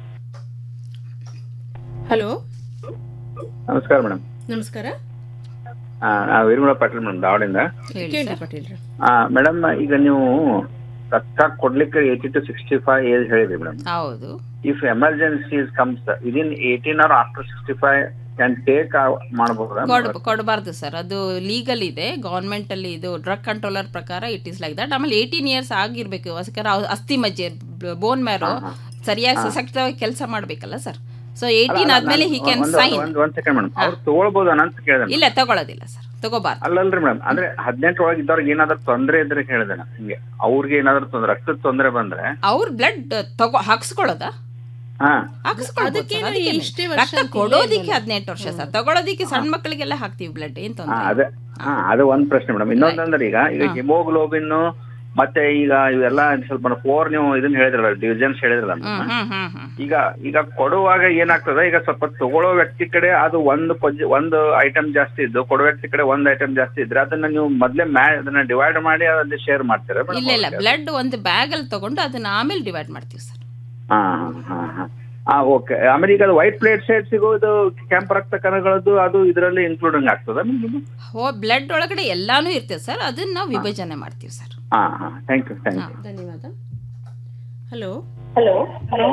ಹಲೋ ನಮಸ್ಕಾರ ಮೇಡಮ್ ನಮಸ್ಕಾರ ನಾವು ವೀರಮಲ ಪಾಟೀಲ್ ಮೇಡಮ್ ಧಾರವಾಡಿಂದ ಕೇಳ್ರಿ ಪಟೇಲ್ರ ಮೇಡಮ್ ಈಗ ನೀವು ರಕ್ತ ಕೊಡ್ಲಿಕ್ಕೆ eighty two sixty five age ಹೇಳಿದ್ರಿ ಮೇಡಮ್ ಹೌದು if emergency comes within eighteen or after sixty five can take ಮಾಡಬಹುದಾ ಕೊಡ್ ಕೊಡಬಾರ್ದು ಸರ್ ಅದು ಲೀಗಲ್ ಇದೆ ಗೌರ್ಮೆಂಟ್ ಅಲ್ಲಿ ಇದು ಡ್ರಗ್ ಕಂಟ್ರೋಲರ್ ಪ್ರಕಾರ ಇಟ್ ಇಸ್ ಲೈಕ್ ದಟ್ ಆಮೇಲೆ ಏಯ್ಟೀನ್ ಇಯರ್ಸ್ ಆಗಿರ್ಬೇಕು ಯಾಕಂದ್ರೆ ಅವ್ ಅಸ್ಥಿ ಮಜ್ಜೆ ಬೋನ್ ಮ್ಯಾರೋ ಸರಿಯಾಗಿ ಸಶಕ್ತವಾಗಿ ಕೆಲಸ ಮಾಡ್ಬೇಕಲ್ಲ ಸರ್ ಸೊ ಏಯ್ಟೀನ್ ಆದ್ಮೇಲೆ ಹಿ ಕ್ಯಾನ್ ಸೈನ್ ಒಂದ್ ಒಂದ್ ಸೆಕೆಂಡ್ ಮೇಡಮ್ ಅವ್ರು ತಗೊಳ್ಬೋದು ಅಂತ ಕೇಳಿದೆ ಇಲ್ಲ ತಗೊಳ್ಳೋದಿಲ್ಲ ಸರ್ ತಗೋಬಾರ್ದು ಅಲ್ಲಲ್ರಿ ಮೇಡಮ್ ಅಂದ್ರೆ ಹದಿನೆಂಟು ಒಳಗೆ ಇದ್ದವ್ರಿಗೆ ಏನಾದ್ರು ತೊಂದ್ರೆ ಇದ್ರೆ ಹೇಳಿದೆ ನಾನು ಹಿಂಗೆ ಅವ್ರಿಗೆ ಏನಾದ್ರು ತೊಂದ್ರೆ ರಕ್ತದ ತೊಂದ್ರೆ ಬಂದ್ರೆ ಅವ್ರ ಬ್ಲಡ್ ತಗೋ ಹಾಕ್ಸ್ಕೊಳ್ಳೋದಾ ಹಾ ಹಾಕ್ಸ್ಕೊಳ್ಬೋದು sir, ಅದಕ್ಕೇನು ಅದಕ್ಕೇನು? ಇಷ್ಟೇ ವರ್ಷ ರಕ್ತ ಅಂತ ಕೊಡೋದಿಕ್ಕೆ ಇಲ್ವಲ್ಲ? ಹದಿನೆಂಟು ವರ್ಷ ಸರ್ ತಗೊಳ್ಳೋದಿಕ್ಕೆ ಸಣ್ಣ ಮಕ್ಕಳಿಗೆಲ್ಲ ಹಾಕ್ತೀವಿ ಬ್ಲಡ್ ಏನ್ ಹಾ, ತೊಂದ್ರೆ ಅದೇ ಹಾ ಅದು ಒಂದ್ ಪ್ರಶ್ನೆ ಮೇಡಮ್ ಇನ್ನೊಂದಂದ್ರೆ ಈಗ ಈಗ ಹಾ. ಹಿಮೋಗ್ಲೋಬಿನ್ ಮತ್ತೆ ಈಗ ಇವೆಲ್ಲ ಸ್ವಲ್ಪ ಫೋರ್ ನೀವು ಇದನ್ನ ಹೇಳಿದ್ರಲ್ಲ ಡಿವಿಷನ್ಸ್ ಹೇಳಿದ್ರಲ್ಲ ಹ್ಮ್ madam. ಹ್ಮ್ ಹ್ಮ್ ಹ್ಮ್ ಈಗ ಈಗ ಕೊಡುವಾಗ ಏನಾಗ್ತದೆ ಈಗ ಸ್ವಲ್ಪ ತಗೊಳ್ಳೋ ವ್ಯಕ್ತಿ ಕಡೆ ಅದು ಒಂದು ಪೊಜಿ ಒಂದು ಐಟಮ್ ಜಾಸ್ತಿ ಇದ್ದು ಕೊಡೋ ವ್ಯಕ್ತಿ ಕಡೆ ಒಂದು ಐಟಮ್ ಜಾಸ್ತಿ ಇದ್ರೆ ಅದನ್ನ ನೀವು ಮೊದ್ಲೇ ಮ್ಯಾ ಅದನ್ನ ಡಿವೈಡ್ ಮಾಡಿ ಅದನ್ನ ಶೇರ್ ಮಾಡ್ತೀರಾ madam? ಇಲ್ಲ ಇಲ್ಲ ಬ್ಲಡ್ ಒಂದು ಬ್ಯಾಗ್ ಅಲ್ಲಿ ತಗೊಂಡು ಅದನ್ನ ಆಮೇಲೆ ಡಿವೈಡ್ ಮಾಡ್ತೀವಿ ಸರ್ ಹಾ ಹಾ ಹಾ ಹಾ ಓಕೆ ಆಮೇಲೆ ಈಗ ಅದು ವೈಟ್ ಪ್ಲೇಟ್ ಸೈಡ್ ಸಿಗೋದು ಕೆಂಪು ರಕ್ತ ಕಣಗಳದ್ದು ಅದು ಇದರಲ್ಲಿ ಇನ್ಕ್ಲೂಡಿಂಗ್ ಆಗ್ತದ ನಿಮ್ಗೆ ಹೋ ಬ್ಲಡ್ ಒಳಗಡೆ ಎಲ್ಲಾನು ಇರ್ತೇವೆ ಸರ್ ಅದನ್ನ ನಾವು ವಿಭಜನೆ ಮಾಡ್ತೀವಿ ಸರ್ ಹಾ ಹಾ ಥ್ಯಾಂಕ್ ಯು ಥ್ಯಾಂಕ್ ಯು ಧನ್ಯವಾದ hello hello hello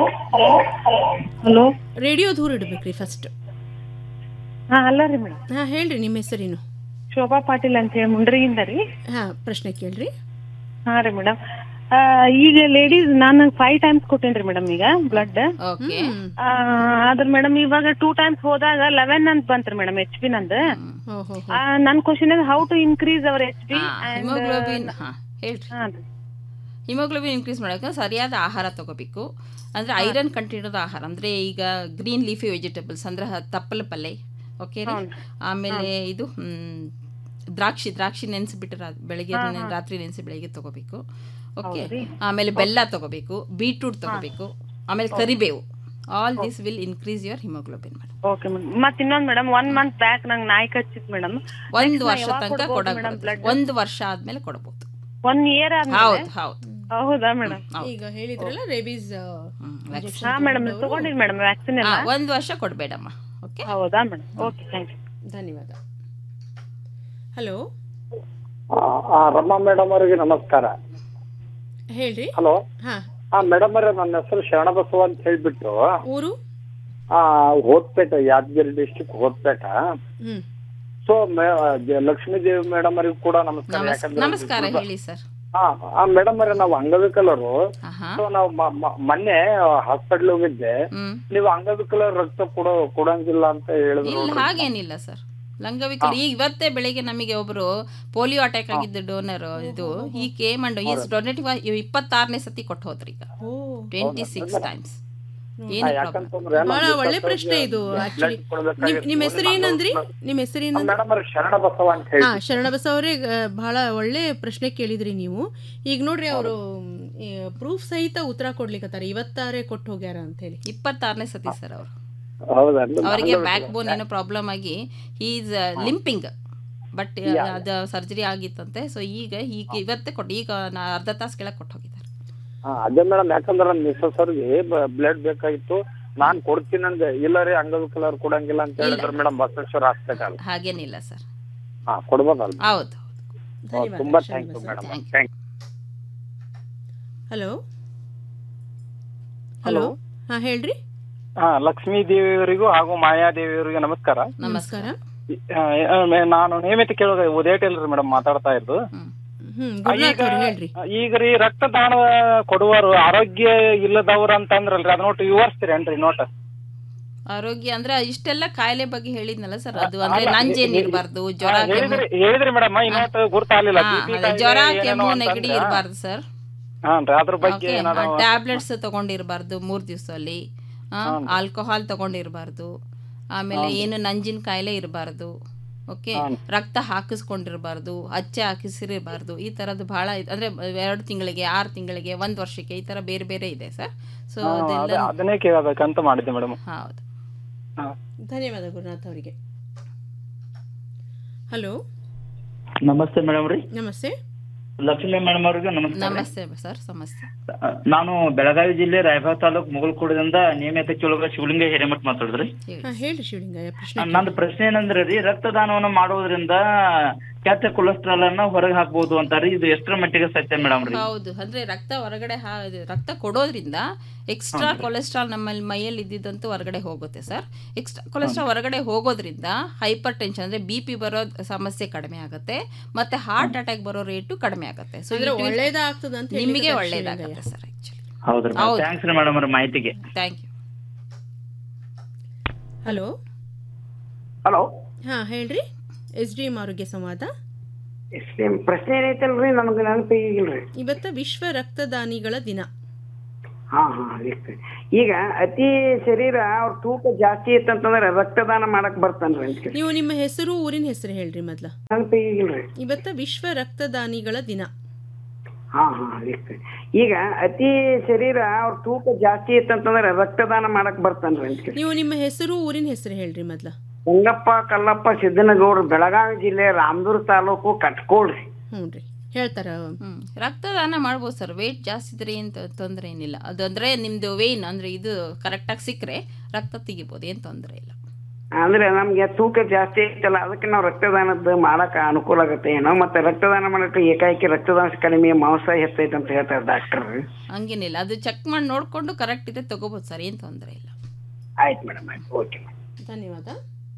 hello radio ದೂರ ಇಡ್ಬೇಕ್ರಿ ಫಸ್ಟ್ ಹಾ ಅಲ್ಲ ರೀ ಮೇಡಮ್ ಹಾ ಹೇಳ್ರಿ ನಿಮ್ಮ ಹೆಸರೇನು ಶೋಭಾ ಪಾಟೀಲ್ ಅಂತ ಹೇಳಿ ಮುಂಡ್ರಿಯಿಂದ ರೀ ಹಾ ಪ್ರಶ್ನೆ ಕೇಳ್ರಿ ಹಾ ರೀ ಮೇಡಮ್ ಈಗ ಲೇಡೀಸ್ ನಾನು ಫೈವ್ ಟೈಮ್ಸ್ ಕೊಟ್ಟೇನ್ರಿ ಮೇಡಮ್ ಈಗ ಬ್ಲಡ್ ಓಕೆ ಆದ್ರ ಮೇಡಮ್ ಇವಾಗ ಟೂ ಟೈಮ್ಸ್ ಹೋದಾಗ ಲೆವೆನ್ ಅಂತ ಬಂತ್ರಿ ಮೇಡಮ್ ಎಚ್ ಪಿ ನಂದು ಆ, ನನ್ question how to increase our H P haemoglobin ಹಾ ಹೇಳ್ರಿ ಹಿಮೋಗ್ಲೋಬಿನ್ ಇನ್ಕ್ರೀಸ್ ಮಾಡೋಕೆ ಸರಿಯಾದ ಆಹಾರ ತಗೋಬೇಕು ಅಂದರೆ ಐರನ್ ಕಂಟಿನ್ಯೂದ ಆಹಾರ ಅಂದರೆ ಈಗ ಗ್ರೀನ್ ಲೀಫಿ ವೆಜಿಟೇಬಲ್ಸ್ ಅಂದರೆ ತಪ್ಪಲ ಪಲ್ಲೆ ಓಕೆ ರೀ ಆಮೇಲೆ ಇದು ಮ್, ದ್ರಾಕ್ಷಿ ದ್ರಾಕ್ಷಿ ನೆನೆಸಿಬಿಟ್ಟು ಬೆಳಗ್ಗೆ ಹಾ, ನೆನೆ- ಹಾ. ರಾತ್ರಿ ನೆನೆಸಿ ಬೆಳಗ್ಗೆ ತಗೋಬೇಕು ಓಕೆ ಹೌದ್ರಿ? ಆಮೇಲೆ ಬೆಲ್ಲ ತಗೋಬೇಕು ಬೀಟ್ರೂಟ್ ತಗೋಬೇಕು ಆಮೇಲೆ Okay. ಕರಿಬೇವು all this will increase your haemoglobin madam okay madam ಮತ್ ಇನ್ನೊಂದ್ ಮೇಡಮ್ ಒನ್ ಮಂತ್ ಬ್ಯಾಕ್ ನಂಗೆ ನಾಯಿ ಕಚ್ಚಿತ್ ಮೇಡಮ್ ಒಂದು ವರ್ಷ ತನಕ ಮೇಡಮ್ ಕೊಡಬಹುದು ಬ್ಲಡ್ ಒಂದು ವರ್ಷ ಆದ್ಮೇಲೆ ಕೊಡಬಹುದು ಒನ್ ಇಯರ್ ಹೌದು ಹೌದು ಹೌದಾ ಮೇಡಮ್ ಈಗ ಹೇಳಿದ್ರಲ್ಲ ರೇಬೀಸ್ ಹಾ ಮೇಡಮ್ ತಗೊಂಡಿದ್ ಮೇಡಮ್ ವ್ಯಾಕ್ಸಿನ್ ಎಲ್ಲ ಹಾ, ಒಂದು ವರ್ಷ ಕೊಡಬೇಡಮ್ಮ ಓಕೆ ಹೌದಾ ಮೇಡಮ್ ಓಕೆ ಥ್ಯಾಂಕ್ ಯು ಧನ್ಯವಾದ ಹಲೋ ಆ, ರಮಾ ಮೇಡಮ್ ಅವರಿಗೆ ನಮಸ್ಕಾರ ಹೇಳ್ರಿ ಹಲೋ ಹಾ ಆ ಮೇಡಮ್ ಅವರೇ ನನ್ನ ಹೆಸರು ಶರಣಬಸವ ಅಂತ ಹೇಳ್ಬಿಟ್ಟು ಊರು ಆ ಹೋತ್ಪೇಟ ಯಾದಗಿರಿ ಡಿಸ್ಟಿಕ್ ಹೋತ್ಪೇಟ ಹ್ಮ್ ಸೊ ಲಕ್ಷ್ಮೀ ದೇವಿ ಮೇಡಮ್ ಅವರಿಗೂ ಕೂಡ ನಮಸ್ಕಾರ ನಮಸ್- ಯಾಕಂದ್ರೆ ನಮಸ್ಕಾರ ಗುಲ್ಬ- ಹೇಳಿ ಸರ್ ಆ, ಆ ಮೇಡಮ್ ಅವರೇ ನಾವು ಅಂಗವಿಕಲರು ಆಹಾ. ಸೊ ನಾವು ಮ- ಮ- ಮೊನ್ನೆ ಹಾಸ್ಪಿಟಲ್ ಹೋಗಿದ್ದೆ ಹ್ಮ್. ನೀವು ಅಂಗವಿಕಲರ ರಕ್ತ ಕೊಡೋ ಕೊಡಂಗಿಲ್ಲ ಅಂತ ಹೇಳಿದ್ರು ಇಲ್ಲ ನೋಡ್ರಿ. ಹಾಗೇನಿಲ್ಲ ಸರ್ ಲಂಗವಿಕಲ ಈಗ ಇವತ್ತೇ ಬೆಳಿಗ್ಗೆ ನಮಗೆ ಒಬ್ರು ಪೋಲಿಯೋ ಅಟ್ಯಾಕ್ ಆಗಿದ್ದ ಡೋನರ್ ಇದು ಈ ಕೇಮ್ ಅಂಡ್ ಈಸ್ ಡೊನೇಟಿವ್ ಇಪ್ಪತ್ತಾರನೇ ಸತಿ ಕೊಟ್ಟು ಹೋದ್ರಿ ಈಗ ಟ್ವೆಂಟಿ ಸಿಕ್ಸ್ ಟೈಮ್ಸ್ ಏನು ಯಾಕಂತಂದ್ರೆ ಬಹಳ ನಮ್ಗೆ ಒಳ್ಳೆ ಸ್ವಲ್ಪ ಪ್ರಶ್ನೆ ಇದು blood ಆಕ್ಚುಲಿ ಕೊಡ್ಬೇಕಾಗಿತ್ತು. ನಿಮ್ ಹೆಸರು ಏನಂದ್ರಿ ನಿಮ್ ಹೆಸರು ಏನಂದ್ರಿ ಮೇಡಮ್ ಅವ್ರೆ ಶರಣಬಸವ ಅಂತ ಹೇಳಿ ಹಾ ಶರಣಬಸ ಅವರೇ ಬಹಳ ಒಳ್ಳೆ ಪ್ರಶ್ನೆ ಕೇಳಿದ್ರಿ ನೀವು ಈಗ ನೋಡ್ರಿ ಅವರು ಪ್ರೂಫ್ ಸಹಿತ ಉತ್ತರ ಕೊಡ್ಲಿಕ್ಕತ್ತಾರ ಇವತ್ತಾರೆ ಕೊಟ್ಟು ಹೋಗ್ಯಾರ ಅಂತ ಹೇಳಿ ಇಪ್ಪತ್ತಾರನೇ ಸತಿ ಸರ್ ಅವರು ಹೌದಾ ಅವರಿಗೆ ಬ್ಯಾಕ್ ಬೋನ್ ಏನೋ ಪ್ರಾಬ್ಲಮ್ ಆಗಿ ಈಸ್ ಲಿಂಪಿಂಗ್ ಬಟ್ ಅದು ಸರ್ಜರಿ ಆಗಿತ್ತಂತೆ ಸೊ ಈಗ ಈಗ ಇವತ್ತೇ ಕೊಟ್ಟು ಈಗ ನಾ ಅರ್ಧ ತಾಸು ಕೆಳಗೆ ಕೊಟ್ಟು ಹೋಗಿದ್ದಾರೆ ಹಾ ಅದೇ ಮೇಡಮ್ ಯಾಕಂದ್ರ ನಮ್ಮ ಮಿಸ್ಸಸ್ ಅವ್ರಿಗೆ ಬ್ಲಡ್ ಬೇಕಾಗಿತ್ತು ನಾನ್ ಕೊಡ್ತೀನಿ ಅಂದೆ ಇಲ್ಲ ರೀ ಅಂಗವಿಕಲರ್ ಕೊಡಂಗಿಲ್ಲ ಅಂತ ಹೇಳಿದ್ರು ಮೇಡಮ್ ಬಸವೇಶ್ವರ ಹಾಸ್ಪಿಟಲ್ ಹಾಗೇನಿಲ್ಲ ಸರ್ ಹಾ ಕೊಡ್ಬೋದಲ್ಲ ಹೌದು ಧನ್ಯವಾದ, ತುಂಬಾ Srinivasa. Thank you madam Thank you. Thank hello hello ಹಾ ಹೇಳ್ರಿ ಹಾ ಲಕ್ಷ್ಮೀ ದೇವಿಯವರಿಗೂ ಹಾಗೂ ಮಾಯಾದೇವಿಯವರಿಗೂ ನಮಸ್ಕಾರ ನಮಸ್ಕಾರ ಆ, ಆ, ಮೇ- ನಾನು ನೇಮಿತ ಕೇಳೋದು ಉದಯಟೇಲ್ ರೀ ಮೇಡಮ್ ಮಾತಾಡ್ತಾ ಇರೋದು ಹ್ಮ್ ಗುರುನಾಥ್ ಅವ್ರು ಹೇಳ್ರಿ ಈಗ ರೀ ರಕ್ತದಾನ ಕೊಡುವರು ಆರೋಗ್ಯ ಇಲ್ಲದವ್ರು ಅಂತ ಅಂದ್ರಲ್ರಿ ಅದ್ ನೋಟ್ ವಿವರಿಸ್ತೀರೇನ್ರಿ ನೋಟ್ ಆರೋಗ್ಯ ಅಂದ್ರೆ ಇಷ್ಟೆಲ್ಲ ಕಾಯಿಲೆ ಬಗ್ಗೆ ಹೇಳಿದ್ನಲ್ಲ ಸರ್ ಅದು ಅಂದ್ರೆ ಅಲ್ಲ, ನಂಜೇನ್ ಹೇ- ಇರಬಾರ್ದು ಜ್ವರ ಹಾ, ಕೆಮ್ಮು ಹೇಳಿದ್ರಿ ಹೇಳಿದ್ರಿ ಮೇಡಮ್ ಈ ನೋಟ್ ಗುರ್ತಾಗ್ಲಿಲ್ಲ ಹಾ, BP ಅದೇ ಕಾಯಿಲೆ ಜ್ವರ ಏನೇನೋ ಕೆಮ್ಮು ಅಂತಂದ್ರ- ನೆಗಡಿ ಇರಬಾರ್ದು ಸರ್ ಹಾನ್ರಿ ಅದ್ರ ಬಗ್ಗೆ ಏನಾರ ಟ್ಯಾಬ್ಲೆಟ್ಸ್ ತಗೊಂಡಿರಬಾರ್ದು ಮೂರ್ ದಿವಸದಲ್ಲಿ ಆಲ್ಕೋಹಾಲ್ ತಗೊಂಡಿರಬಾರ್ದು ಆಮೇಲೆ ಏನು ನಂಜಿನ ಕಾಯಿಲೆ ಇರಬಾರ್ದು ಓಕೆ ರಕ್ತ ಹಾಕಿಸ್ಕೊಂಡಿರಬಾರ್ದು ಹಚ್ಚೆ ಹಾಕಿಸಿರಬಾರ್ದು ಈ ತರದ್ದು ಬಹಳ ಇದೆ. ಅಂದ್ರೆ ಎರಡು ತಿಂಗಳಿಗೆ ಆರು ತಿಂಗಳಿಗೆ ಒಂದ್ ವರ್ಷಕ್ಕೆ ಈ ತರ ಬೇರೆ ಬೇರೆ ಇದೆ ಸರ್ ಸೊ ಹಾ, ಅದೇ- ಅದೆಲ್ಲ ಅದನ್ನೇ ಕೇಳಬೇಕಂತ ಮಾಡಿದ್ದೆ ಮೇಡಮ್ ಹೌದು ಧನ್ಯವಾದ ಗುರುನಾಥ್ ಅವರಿಗೆ ಹಲೋ ನಮಸ್ತೆ ಮೇಡಮ್ ರೀ ನಮಸ್ತೆ ಲಕ್ಷ್ಮೀ ಮೇಡಮ್ ಅವ್ರಿಗೆ ನಮಸ್ತೆ ನಮಸ್ತೆ ಸರ್ ಸಮಸ್ಯೆ ನಾನು ಬೆಳಗಾವಿ ಜಿಲ್ಲೆ ರಾಯಬಾಗ್ ತಾಲೂಕ್ ಮುಗಲ್ಕೋಟದಿಂದ ನಿಯಮಿತ ಚೊಲಗ ಶಿವಲಿಂಗ ಹಿರೇಮಠ್ ಮಾತಾಡಿದ್ರಿ ಹಾ ಹೇಳ್ರಿ ಶಿವಲಿಂಗಯ್ಯ ಪ್ರಶ್ನೆ ನಂದು ಪ್ರಶ್ನೆ ಏನಂದ್ರೆ ರೀ ರಕ್ತದಾನವನ್ನ ಮಾಡೋದ್ರಿಂದ ಕೆಟ್ಟ ಕೊಲೆಸ್ಟ್ರಾಲ್ ಅನ್ನ ಹೊರಗೆ ಹಾಕ್ಬೋದು ಅಂತಾರಿ ಇದು ಎಷ್ಟರ ಮಟ್ಟಿಗೆ ಸತ್ಯ ಮೇಡಮ್ ರೀ ಹೌದು ಅಂದ್ರೆ ರಕ್ತ ಹೊರಗಡೆ ಹಾ- ಇದು ರಕ್ತ ಕೊಡೋದ್ರಿಂದ ಎಕ್ಸ್ಟ್ರಾ ಕೊಲೆಸ್ಟ್ರಾಲ್ ನಮ್ಮಲ್ಲಿ ಮೈಯಲ್ಲಿ ಇದ್ದಿದ್ದಂತೂ ಹೊರಗಡೆ ಹೋಗುತ್ತೆ ಸರ್ ಎಕ್ಸ್ಟ್ರಾ ಕೊಲೆಸ್ಟ್ರಾಲ್ ಹೊರಗಡೆ ಹೋಗೋದ್ರಿಂದ ಹೈಪರ್ ಟೆನ್ಷನ್ ಅಂದ್ರೆ ಬಿ ಪಿ ಬರೋ ಸಮಸ್ಯೆ ಕಡಿಮೆ ಆಗುತ್ತೆ ಮತ್ತೆ ಹಾರ್ಟ್ ಅಟ್ಯಾಕ್ ಬರೋ ರೇಟು ಕಡಿಮೆ ಆಗುತ್ತೆ ಸೊ ಅಂದ್ರೆ ಒಳ್ಳೇದಾಗ್ತದ ಅಂತ ನಿಮಗೆ ಹೇಳಿದ್ದಾರೆ ಒಳ್ಳೇದಾಗುತ್ತೆ ಸರ್ ಆಕ್ಚುಲಿ ಹೌದ್ರಿ ಹೌದು. ಥ್ಯಾಂಕ್ಸ್ ರೀ ಮೇಡಮ್ ಅವ್ರ ಮಾಹಿತಿಗೆ ಥ್ಯಾಂಕ್ ಯು ಹಲೋ ಹಲೋ ಹಾ ಹೇಳ್ರಿ ಎಸ್ ಡಿ ಎಂ ಆರೋಗ್ಯ ಸಂವಾದ ಪ್ರಶ್ನೆ ಏನೈತಲ್ರಿ ನಮ್ಗೆ ನೆನಪಿಗಿಲ್ರಿ ಇವತ್ತ ವಿಶ್ವ ರಕ್ತದಾನಿಗಳ ದಿನ ಹಾ ಹಾ ಇರ್ತೆ. ಈಗ ಅತಿ ಶರೀರ ಅವ್ರ ತೂಕ ಜಾಸ್ತಿ ಇತ್ತಂತಂದ್ರೆ ರಕ್ತದಾನ ಮಾಡಕ್ ಬರ್ತಾನ್ರಿ ಅಂತ ಕೇಳಿ. ನೀವು ನಿಮ್ಮ ಹೆಸರು ಊರಿನ ಹೆಸರು ಹೇಳ್ರಿ ಮೊದ್ಲ ನೆನಪಿಗಿಲ್ರಿ ಇವತ್ತ ವಿಶ್ವ ರಕ್ತದಾನಿಗಳ ದಿನ ಹಾ ಹಾ ಇರ್ತೆ. ಈಗ ಅತಿ ಶರೀರ ಅವ್ರ ತೂಕ ಜಾಸ್ತಿ ಇತ್ತಂತಂದ್ರೆ ರಕ್ತದಾನ ಮಾಡಕ್ ಬರ್ತಾನ್ರಿ ಅಂತ ಕೇಳಿ. ನೀವು ನಿಮ್ಮ ಹೆಸರು ಊರಿನ ಹೆಸರು ಹೇಳ್ರಿ ಮೊದ್ಲ ಸಂಗಪ್ಪ ಕಲ್ಲಪ್ಪ ಸಿದ್ದನಗೌಡ್ರು ಬೆಳಗಾವಿ ಜಿಲ್ಲೆ ರಾಮದುರ್ಗ ತಾಲೂಕು ಕಟ್ಕೋಳ್ರಿ ಹ್ಞೂನ್ರಿ ಹೇಳ್ತಾರ ಹ್ಮ್ ರಕ್ತದಾನ ಮಾಡ್ಬೋದು ಸರ್ ವೇಟ್ ಜಾಸ್ತಿ ಇದ್ರೆ ಏನು ತೊಂದರೆ ಏನಿಲ್ಲ ಅದು ಅಂದ್ರೆ ನಿಮ್ದು ವೇನ್ ಅಂದ್ರೆ ಇದು ಕರೆಕ್ಟಾಗಿ ಸಿಕ್ಕರೆ ರಕ್ತ ತೆಗಿಬೋದು ಏನು ತೊಂದರೆ ಇಲ್ಲ ಅಂದ್ರೆ ನಮ್ಗೆ ತೂಕ ಜಾಸ್ತಿ ಐತಲ್ಲ ಅದಕ್ಕೆ ನಾವು ರಕ್ತದಾನದ ಮಾಡಕ್ ಅನುಕೂಲ ಆಗತ್ತೆ ಏನೋ ಮತ್ತೆ ರಕ್ತದಾನ ಮಾಡಕ್ಕೆ ಏಕಾಏಕಿ ರಕ್ತದಾನ ಕಡಿಮೆ ಮಾಂಸ ಹೆಚ್ಚೈತೆ ಅಂತ ಹೇಳ್ತಾರೆ ಡಾಕ್ಟರ್ ಹಂಗೇನಿಲ್ಲ ಅದು ಚೆಕ್ ಮಾಡಿ ನೋಡಿಕೊಂಡು ಕರೆಕ್ಟ್ ಇದೆ ತಗೋಬೋದು ಸರ್ ಏನು ತೊಂದರೆ ಇಲ್ಲ ಆಯ್ತು ಮೇಡಮ್ ಆಯ್ತು ಓಕೆ ಧನ್ಯವಾದ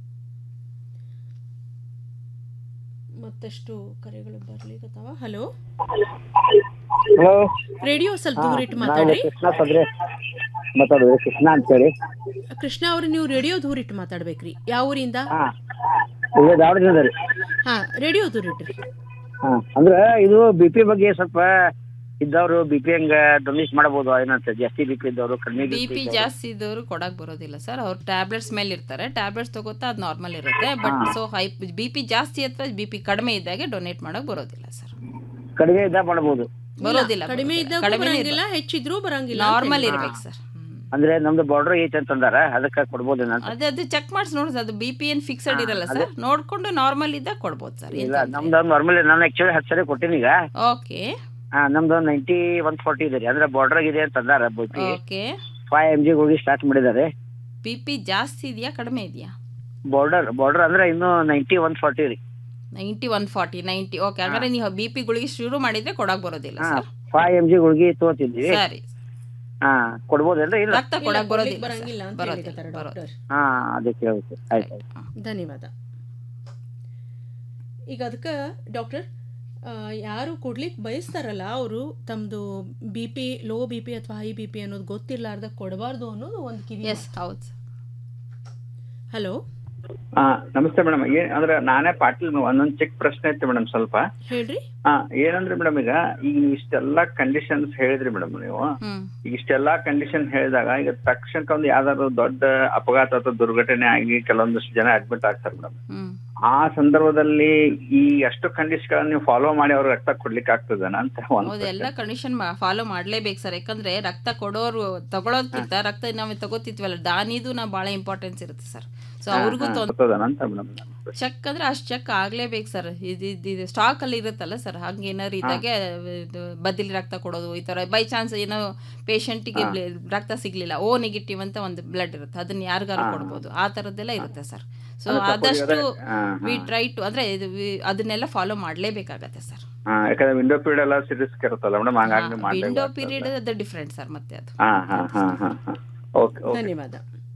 ಮತ್ತಷ್ಟು ಕರೆಗಳು ಬರ್ಲಿಕತ್ತಾವ ಹಲೋ ಹಲೋ ರೇಡಿಯೋ ಸ್ವಲ್ಪ ದೂರ ಇಟ್ಟು ಮಾತಾಡ್ರಿ ಕೃಷ್ಣ ಸದ್ರೆ ಮಾತಾಡೋದು ಕೃಷ್ಣ ಅಂತೇಳಿ ಕೃಷ್ಣ ಅವ್ರು ನೀವು ರೇಡಿಯೋ ದೂರ ಇಟ್ಟು ಮಾತಾಡ್ಬೇಕ್ರಿ ಯಾವ ಊರಿಂದ ಹಾ ಇದು ದಾವಣಗೆರೆ ರೀ ಹಾ ರೇಡಿಯೋ ದೂರ ಇಟ್ರಿ ಹಾ ಅಂದ್ರೆ ಇದು ಬಿ ಪಿ ಬಗ್ಗೆ ಸ್ವಲ್ಪ ಇದ್ದವರು ಬಿ ಪಿ ಹಂಗ ಡೊನೇಟ್ ಮಾಡಬಹುದು ಏನಂತ ಜಾಸ್ತಿ ಬಿ ಪಿ ಇದ್ದವರು ಕಡಿಮೆ ಬಿ ಪಿ ಜಾಸ್ತಿ ಇದ್ದವರು ಕೊಡಕ್ ಬರೋದಿಲ್ಲ ಸರ್ ಅವ್ರು ಟ್ಯಾಬ್ಲೆಟ್ಸ್ ಮೇಲೆ ಇರ್ತಾರೆ ಟ್ಯಾಬ್ಲೆಟ್ಸ್ ತಗೋತಾ ಅದು ನಾರ್ಮಲ್ ಇರುತ್ತೆ but so high B P ಜಾಸ್ತಿ ಅಥವಾ ಬಿ ಪಿ ಕಡಿಮೆ ಇದ್ದಾಗೆ ಡೊನೇಟ್ ಮಾಡಕ್ ಬರೋದಿಲ್ಲ ಸರ್ ಕಡಿಮೆ ಇದ್ದ ಮಾಡಬಹುದು ಬರೋದಿಲ್ಲ ಕಡಿಮೆ ಇದ್ದಾಗ ಬರಂಗಿಲ್ಲ ಹೆಚ್ಚಿದ್ರೂ ಬರಂಗಿಲ್ಲ ಅಂತ ನಾರ್ಮಲ್ ಹೇಳಿ. ಇರ್ಬೇಕು ಸರ್ ಅಂದ್ರೆ ನಮ್ದು ಬಾರ್ಡರ್ ಐತೆ ಅಂತಂದಾರ ಅದಕ್ಕೆ ಕೊಡ್ಬೋದೇನ ಅಂತ ಅದೇ ಅದು ಚೆಕ್ ಮಾಡಿಸಿ ನೋಡಿ ಅದು ಬಿ ಪಿ ಏನ್ ಫಿಕ್ಸೆಡ್ ಇರಲ್ಲ ಸರ್ ನೋಡ್ಕೊಂಡು ನಾರ್ಮಲ್ ಇದ್ದಾಗ ಕೊಡ್ಬೋದು ಸರ್ ಇಲ್ಲ ನಮ್ದು ನಾರ್ಮಲ್ ನಾನು ಆಕ್ಚುಲಿ ಹತ್ತು ಸರಿ ಕೊಟ್ಟಿನಿ ಈಗ ಓಕೆ ಹಾ ನಮ್ದು ನೈಂಟಿ ಒನ್ ಫಾರ್ಟಿ ಇದೆ ರೀ ಅಂದ್ರೆ ಬಾರ್ಡರ್ ಇದೆ ಅಂತ ಅಂದಾರ B P okay five M G ಹೋಗಿ ಸ್ಟಾರ್ಟ್ ಮಾಡಿದ್ದಾರೆ ಬಿ ಪಿ ಜಾಸ್ತಿ ಇದೆಯಾ ಕಡಿಮೆ ಇದೆಯಾ ಬಾರ್ಡರ್ ಬಾರ್ಡರ್ ಅಂದ್ರೆ ಇನ್ನು ನೈಂಟಿ ಒನ್ ಫಾರ್ಟಿ ರೀ ninety one forty ninety okay ಹಾಗಾದ್ರೆ ನೀವು ಬಿ ಪಿ ಗುಳಿಗೆ ಶುರು ಮಾಡಿದ್ರೆ ಕೊಡಕ್ ಬರೋದಿಲ್ಲ ಹಾ ಸರ್ ಫೈವ್ ಎಮ್ ಜಿ ಗುಳಿಗೆ ತಗೋತಿದ್ವಿ ಸರಿ ಹಾ ಕೊಡ್ಬೋದೇನ್ರಿ ಇಲ್ಲ ರಕ್ತ ಕೊಡಕ್ ಬರೋದಿಲ್ಲ ಬರಂಗಿಲ್ಲ ಸರ್. ಅಂತ ಬರೋದಿಲ್ಲ ಹೇಳಿಕತ್ತಾರ ಡಾಕ್ಟರ್ ಹಾ ಅದಕ್ಕೆ ಹೇಳ್ಬೇಕು ಆಯ್ತು ಆಯ್ತು ಧನ್ಯವಾದ ಈಗ ಅದಕ್ಕೆ ಡಾಕ್ಟರ್ ಯಾರು ಕೊಡ್ಲಿಕ್ಕೆ ಬಯಸ್ತಾರಲ್ಲ ಅವರು ತಮ್ಮದು B P low B P ಅಥವಾ ಹೈ ಬಿ ಪಿ ಅನ್ನೋದು ಗೊತ್ತಿರ್ಲಾರ್ದ ಕೊಡಬಾರ್ದು ಅನ್ನೋದು ಒಂದು ಕಿವಿ ಎಸ್ ಹೌದು ಹಲೋ ಹಾ ನಮಸ್ತೆ ಮೇಡಮ್ ಏನ್ ಅಂದ್ರೆ ನಾನೇ ಪಾಟೀಲ್ ಒಂದೊಂದ್ ಚಿಕ್ಕ ಪ್ರಶ್ನೆ ಐತೆ ಮೇಡಮ್ ಸ್ವಲ್ಪ ಹೇಳ್ರಿ ಹಾ ಏನಂದ್ರೆ ಮೇಡಮ್ ಈಗ ಈಗ ನೀವು ಇಷ್ಟೆಲ್ಲಾ ಕಂಡೀಷನ್ಸ್ ಹೇಳಿದ್ರಿ ಮೇಡಮ್ ನೀವು ಹ್ಮ್ ಈಗ ಇಷ್ಟೆಲ್ಲಾ ಕಂಡೀಷನ್ ಹೇಳಿದಾಗ ಈಗ ತಕ್ಷಣಕ್ಕೆ ಒಂದು ಯಾವ್ದಾದ್ರು ದೊಡ್ಡ ಅಪಘಾತ ಅಥವಾ ದುರ್ಘಟನೆ ಆಗಿ ಕೆಲವೊಂದಿಷ್ಟು ಜನ ಅಡ್ಮಿಟ್ ಆಗ್ತಾರೆ ಮೇಡಮ್ ಹ್ಮ್ ಆ ಸಂದರ್ಭದಲ್ಲಿ ಈ ಅಷ್ಟು ಕಂಡೀಷನ್ ನೀವು ಫಾಲೋ ಮಾಡಿ ಅವ್ರ ರಕ್ತ ಕೊಡ್ಲಿಕ್ಕೆ ಆಗ್ತದನ ಅಂತ ಒಂದು ಹೌದು ಎಲ್ಲ ಕಂಡೀಷನ್ ಫಾಲೋ ಮಾಡ್ಲೇಬೇಕು ಸರ್ ಯಾಕಂದ್ರೆ ರಕ್ತ ಕೊಡೋರು ತಗೊಳೋದ್ಕಿಂತ ರಕ್ತ ನಾವು ತಗೋತಿದ್ವಲ್ಲ ದಾನಿದು ನಾವು ಭಾಳ ಇಂಪಾರ್ಟೆನ್ಸ್ ಇರುತ್ತೆ ಸರ್ ಸೊ ಅವ್ರಿಗೂ ತೊಂದ್ರೆ ಆಗ್ತದನ ಅಂತ ಮೇಡಮ್ ಚೆಕ್ ಅಂದ್ರೆ ಅಷ್ಟು ಚೆಕ್ ಆಗ್ಲೇಬೇಕು ಸರ್ ಇದು ಇದು ಸ್ಟಾಕ್ ಅಲ್ಲಿ ಇರುತ್ತಲ್ಲ ಸರ್ ಹಂಗೆ ಏನಾದ್ರು ಇದ್ದಾಗೆ ಇದು ಬದಲಿ ರಕ್ತ ಕೊಡೋದು ಈ ತರ ಬೈ ಚಾನ್ಸ್ ಏನೋ ಪೇಷಂಟಿಗೆ ರಕ್ತ ಸಿಗ್ಲಿಲ್ಲ ಓ ನೆಗೆಟಿವ್ ಅಂತ ಒಂದು ಬ್ಲಡ್ ಇರುತ್ತೆ ಅದನ್ನ ಯಾರಿಗಾರು ಕೊಡ್ಬೋದು ಆ ತರದ್ದೆಲ್ಲ ಇರುತ್ತೆ ಸರ್ ಸೊ ಅದು ತಪ್ಪು ಆದಷ್ಟು ಇರೋದೇ- ಹಾ, ವಿ ಹಾ. ಟ್ರೈ ಟು ಅಂದ್ರೆ ಇದು we- ಅದನ್ನೆಲ್ಲ ಫಾಲೋ ಮಾಡ್ಲೇಬೇಕಾಗತ್ತೆ ಸರ್ ಹಾ ಯಾಕಂದ್ರೆ ವಿಂಡೋ ಪೀರಿಯಡ್ ಎಲ್ಲ ಸಿರಿಸ್ ಇರುತ್ತಲ್ಲ ಮೇಡಮ್ ಹಾಗಾಗಿ ನೀವು ವಿಂಡೋ ಮಾಡ್ಲೇಬೇಕು ಪೀರಿಯಡ್ ಅದು ಡಿಫ್ರೆಂಟ್ ಸರ್ ಮತ್ತೆ ಅದು ಹಾ ಹಾ ಹಾ ಹಾ ಹಾ ಓಕೆ ಓಕೆ ಧನ್ಯವಾದ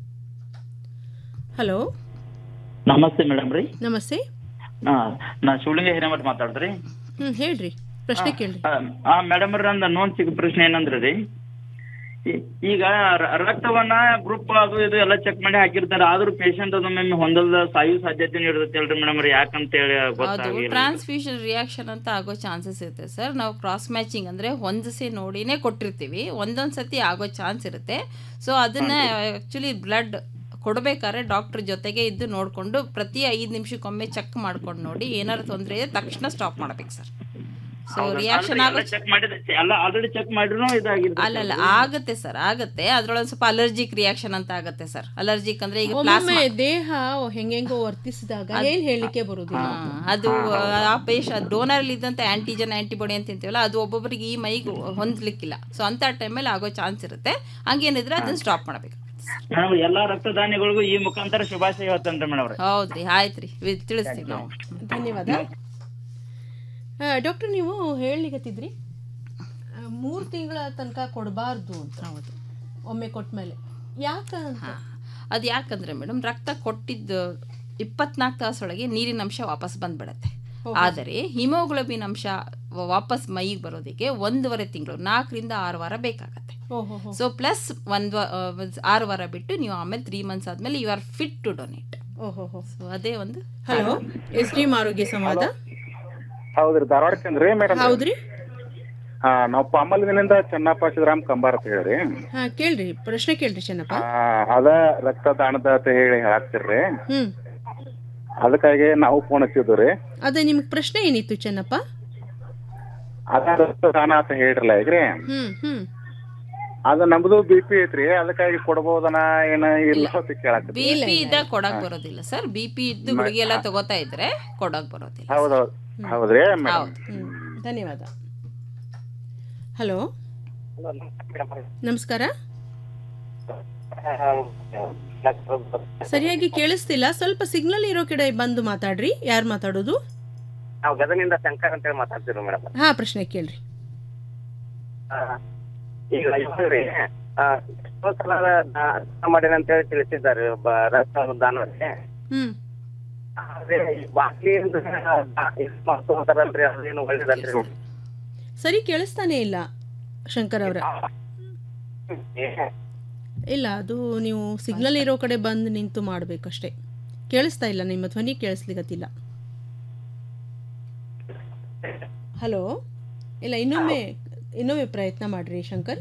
ಹಲೋ ನಮಸ್ತೆ ಮೇಡಮ್ ರೀ ನಮಸ್ತೆ ನಾ ನಾ ಶಿವಲಿಂಗ ಹಿರೇಮಠ ಮಾತಾಡಿದ್ರಿ ಹ್ಮ್ ಹೇಳ್ರಿ ಪ್ರಶ್ನೆ ಕೇಳ್ರಿ ಆ ಮೇಡಮ್ ಅವ್ರ ನಂದು ನೋನ್ ಸಿಗ ಪ್ರಶ್ನೆ ಏನಂದ್ರೆ ರೀ ಈ- ಈಗ ರ- ರಕ್ತವನ್ನ ಗ್ರೂಪ್ ಅದು ಇದು ಎಲ್ಲ ಚೆಕ್ ಮಾಡಿ ಹಾಕಿರ್ತಾರೆ ಆದ್ರೂ ಪೇಷಂಟ್ ಅದೊಮ್ಮೆ ಹೊಂದಲ್ದ ಸಾಯು ಸಾಧ್ಯತೆ ಇರ್ತೈತಿ ಅಲ್ರಿ ಮೇಡಮ್ ಅವ್ರ ಯಾಕಂತ ಹೇಳಿ ಅದು ಗೊತ್ತಾಗಿಲ್ಲ ಟ್ರಾನ್ಸ್ಫ್ಯೂಷನ್ ರಿಯಾಕ್ಷನ್ ಅಂತ ಆಗೋ ಚಾನ್ಸಸ್ ಇರುತ್ತೆ ಸರ್ ನಾವು ಕ್ರಾಸ್ ಮ್ಯಾಚಿಂಗ್ ಅಂದ್ರೆ ಹೊಂದಿಸಿ ನೋಡಿನೇ ಕೊಟ್ಟಿರ್ತೀವಿ ಒಂದೊಂದು ಸತಿ ಆಗೋ ಚಾನ್ಸ್ ಇರುತ್ತೆ ಸೊ ಅದನ್ನ ಆ್ಯಕ್ಚುಲಿ ಬ್ಲಡ್ ಕೊಡಬೇಕಾದ್ರೆ ಡಾಕ್ಟರ್ ಜೊತೆಗೆ ಇದ್ದು ನೋಡಿಕೊಂಡು ಪ್ರತಿ ಐದು ನಿಮಿಷಕ್ಕೊಮ್ಮೆ ಚೆಕ್ ಮಾಡ್ಕೊಂಡು ನೋಡಿ ಏನಾದ್ರು ತೊಂದರೆ ಇದೆ ತಕ್ಷಣ ಸ್ಟಾಪ್ ಮಾಡ್ಬೇಕು ಸರ್ ಸೊ ರಿಯಾಕ್ಷನ್ ಆಗೋ ಚೆಕ್ ಮಾಡಿದ ಎಲ್ಲ ಆಲ್ರೆಡಿ ಚೆಕ್ ಮಾಡಿದ್ರು ಇದಾಗಿರ್ತೈತಿ ಅಲ್ಲಲ್ಲ ಆಗತ್ತೆ ಸರ್ ಆಗತ್ತೆ ಅದ್ರೊಳಗೆ ಸ್ವಲ್ಪ ಅಲರ್ಜಿಕ್ ರಿಯಾಕ್ಷನ್ ಅಂತ ಆಗತ್ತೆ ಸರ್ ಅಲರ್ಜಿಕ್ ಅಂದ್ರೆ ಈಗ ಒಮ್ಮೊಮ್ಮೆ ಪ್ಲಾಸ್ಮಾ ದೇಹ ಹೆಂಗೆಂಗೋ ವರ್ತಿಸಿದಾಗ ಏನ್ ಹೇಳಲಿಕ್ಕೆ ಬರುದಿಲ್ಲ ಅದು ಆ ಪೇಶ ಡೋನರ್ ಇದ್ದಂತ ಆಂಟಿಜನ್ ಆಂಟಿಬಾಡಿ ಅಂತ ಅಂತೀವಲ್ಲ ಅದು ಒಬ್ಬೊಬ್ಬರಿಗೆ ಈ ಮೈಗೆ ಹೊಂದ್ಲಿಕ್ಕಿಲ್ಲ ಸೊ ಅಂತ ಟೈಮಲ್ಲಿ ಆಗೋ ಚಾನ್ಸ್ ಇರುತ್ತೆ ಹಂಗೇನಿದ್ರೆ ಅದನ್ನ ಸ್ಟಾಪ್ ಮಾಡ್ಬೇಕು ಮೇಡಮ್ ಎಲ್ಲಾ ರಕ್ತದಾನಿಗಳಿಗೂ ಈ ಮುಖಾಂತರ ಶುಭಾಶಯ ಹೇಳ್ತೇನ್ರಿ ಮೇಡಮ್ ಅವ್ರೆ ಹೌದ್ರಿ ಆಯ್ತ್ರಿ ವಿ- ತಿಳಿಸ್ತೀವಿ ನಾವು ಧನ್ಯವಾದ ಡಾಕ್ಟರ್ ನೀವು ಹೇಳಲಿಗತ್ತಿದ್ರಿ ಮೂರು ತಿಂಗಳ ತನಕ ಕೊಡಬಾರ್ದು ಅಂತ ಹೌದು ಒಮ್ಮೆ ಕೊಟ್ಮೇಲೆ ಯಾಕ ಅಂತ ಅದು ಯಾಕಂದ್ರೆ ಮೇಡಮ್ ರಕ್ತ ಕೊಟ್ಟಿದ್ದು ಇಪ್ಪತ್ನಾಲ್ಕು ತಾಸೊಳಗೆ ನೀರಿನ ಅಂಶ ವಾಪಸ್ ಬಂದ್ಬಿಡತ್ತೆ ಆದರೆ ಹಿಮೋಗ್ಲೋಬಿನ್ ಅಂಶ ವ- ವಾಪಸ್ ಮೈಗೆ ಬರೋದಕ್ಕೆ ಒಂದೂವರೆ ತಿಂಗಳು ನಾಲ್ಕರಿಂದ ಆರು ವಾರ ಬೇಕಾಗತ್ತೆ ಓಹೋ ಸೊ ಪ್ಲಸ್ ಒಂದು ಆರು ವಾರ ಬಿಟ್ಟು ನೀವು ಆಮೇಲೆ ತ್ರೀ ಮಂತ್ಸ್ ಆದ್ಮೇಲೆ you are fit to donate ಓಹೋ ಸೊ ಅದೇ ಒಂದು ಹಲೋ ಎಸ್ ಡಿ ಆರೋಗ್ಯ ಸಂವಾದ ಹೌದ್ರಿ ಧಾರವಾಡಕ್ಕಂದ್ರಿ ಮೇಡಮ್ ಹೌದ್ರಿ ಹಾ ನಾವು ಪಾಮಲ್ವಿನಿಂದ ಚೆನ್ನಪ್ಪ ಸಿದ್ದರಾಮ್ ಕಂಬಾರ್ ಅಂತ ಹೇಳ್ರಿ ಹಾ ಕೇಳ್ರಿ ಪ್ರಶ್ನೆ ಕೇಳ್ರಿ ಚೆನ್ನಪ್ಪ ಆ, ಅದ ರಕ್ತದಾನದ ಅಂತ ಹೇಳಿ ಹಾಕ್ತಿರ್ರಿ ಹ್ಮ್ ಅದಕ್ಕಾಗಿ ನಾವು ಫೋನ್ ಹಚ್ಚಿದ್ವಿ ರೀ ಅದೇ ನಿಮ್ಗೆ ಪ್ರಶ್ನೆ ಏನಿತ್ತು ಚೆನ್ನಪ್ಪ ಅದ ರಕ್ತದಾನ ಅಂತ ಹೇಳ್ರಲ್ಲ ಈಗ್ರಿ ಹ್ಮ್ ಹ್ಮ್ ಅದ ನಮ್ದು ಬಿ ಪಿ ಐತ್ರಿ ಅದಕ್ಕಾಗಿ ಕೊಡ್ಬೋದನ ಏನ ಇಲ್ಲ ಅಂತ ಕೇಳತ್ರಿ ಬಿ ಪಿ ಇದ್ದಾಗ ಕೊಡಕ್ ಬರೋದಿಲ್ಲ ಸರ್ ಬಿ ಪಿ ಇದ್ದು ಗುಳಿಗೆ ಎಲ್ಲ ತಗೋತಾ ಇದ್ರೆ ಕೊಡಕ್ ಬರೋದಿಲ್ಲ ಹೌದೌದು ಹೌದ್ರಿ ಮೇಡಮ್ ಹೌದು ಹ್ಮ್ ಧನ್ಯವಾದ ಹಲೋ ನಮಸ್ಕಾರ ಸರಿಯಾಗಿ ಕೇಳಿಸ್ತಿಲ್ಲ ಸ್ವಲ್ಪ ಸಿಗ್ನಲ್ ಇರೋ ಕಡೆ ಬಂದು ಮಾತಾಡ್ರಿ ಯಾರು ಮಾತಾಡೋದು ನಾವು ಗದಗಿನಿಂದ ಶಂಕರ್ ಅಂತೇಳಿ ಮಾತಾಡ್ತಿರೋ ಮೇಡಮ್ ಹಾ ಪ್ರಶ್ನೆ ಕೇಳ್ರಿ ಈಗ ಇವ್ರಿ ಆ, ಎಷ್ಟೋ ಸಲ ದಾನ ಮಾಡಿನ ಅಂತೇಳಿ ತಿಳಿಸಿದ್ದಾರೆ ಒಬ್ಬ ರಕ್ತ ದಾನವರಿಗೆ ಹ್ಮ್ ಆದ್ರೆ ಈ ಬಾಟ್ಲಿಯಿಂದ ಇದು ಮಾಡ್ಕೊಂತಾರಲ್ರಿ ಅದೇನು ಒಳ್ಳೇದಲ್ರಿ ಸರಿ ಕೇಳಿಸ್ತಾನೆ ಇಲ್ಲ ಶಂಕರ್ ಅವ್ರ ಇಲ್ಲ ಅದು ನೀವು ಸಿಗ್ನಲ್ ಇರೋ ಕಡೆ ಬಂದು ನಿಂತು ಮಾಡ್ಬೇಕಷ್ಟೇ ಕೇಳಿಸ್ತಾ ಇಲ್ಲ ನಿಮ್ಮ ಧ್ವನಿ ಕೇಳಿಸ್ಲಿಗತ್ತಿಲ್ಲ ಹಲೋ ಇಲ್ಲ ಇನ್ನೊಮ್ಮೆ ಇನ್ನೊಮ್ಮೆ ಪ್ರಯತ್ನ ಮಾಡ್ರಿ ಶಂಕರ್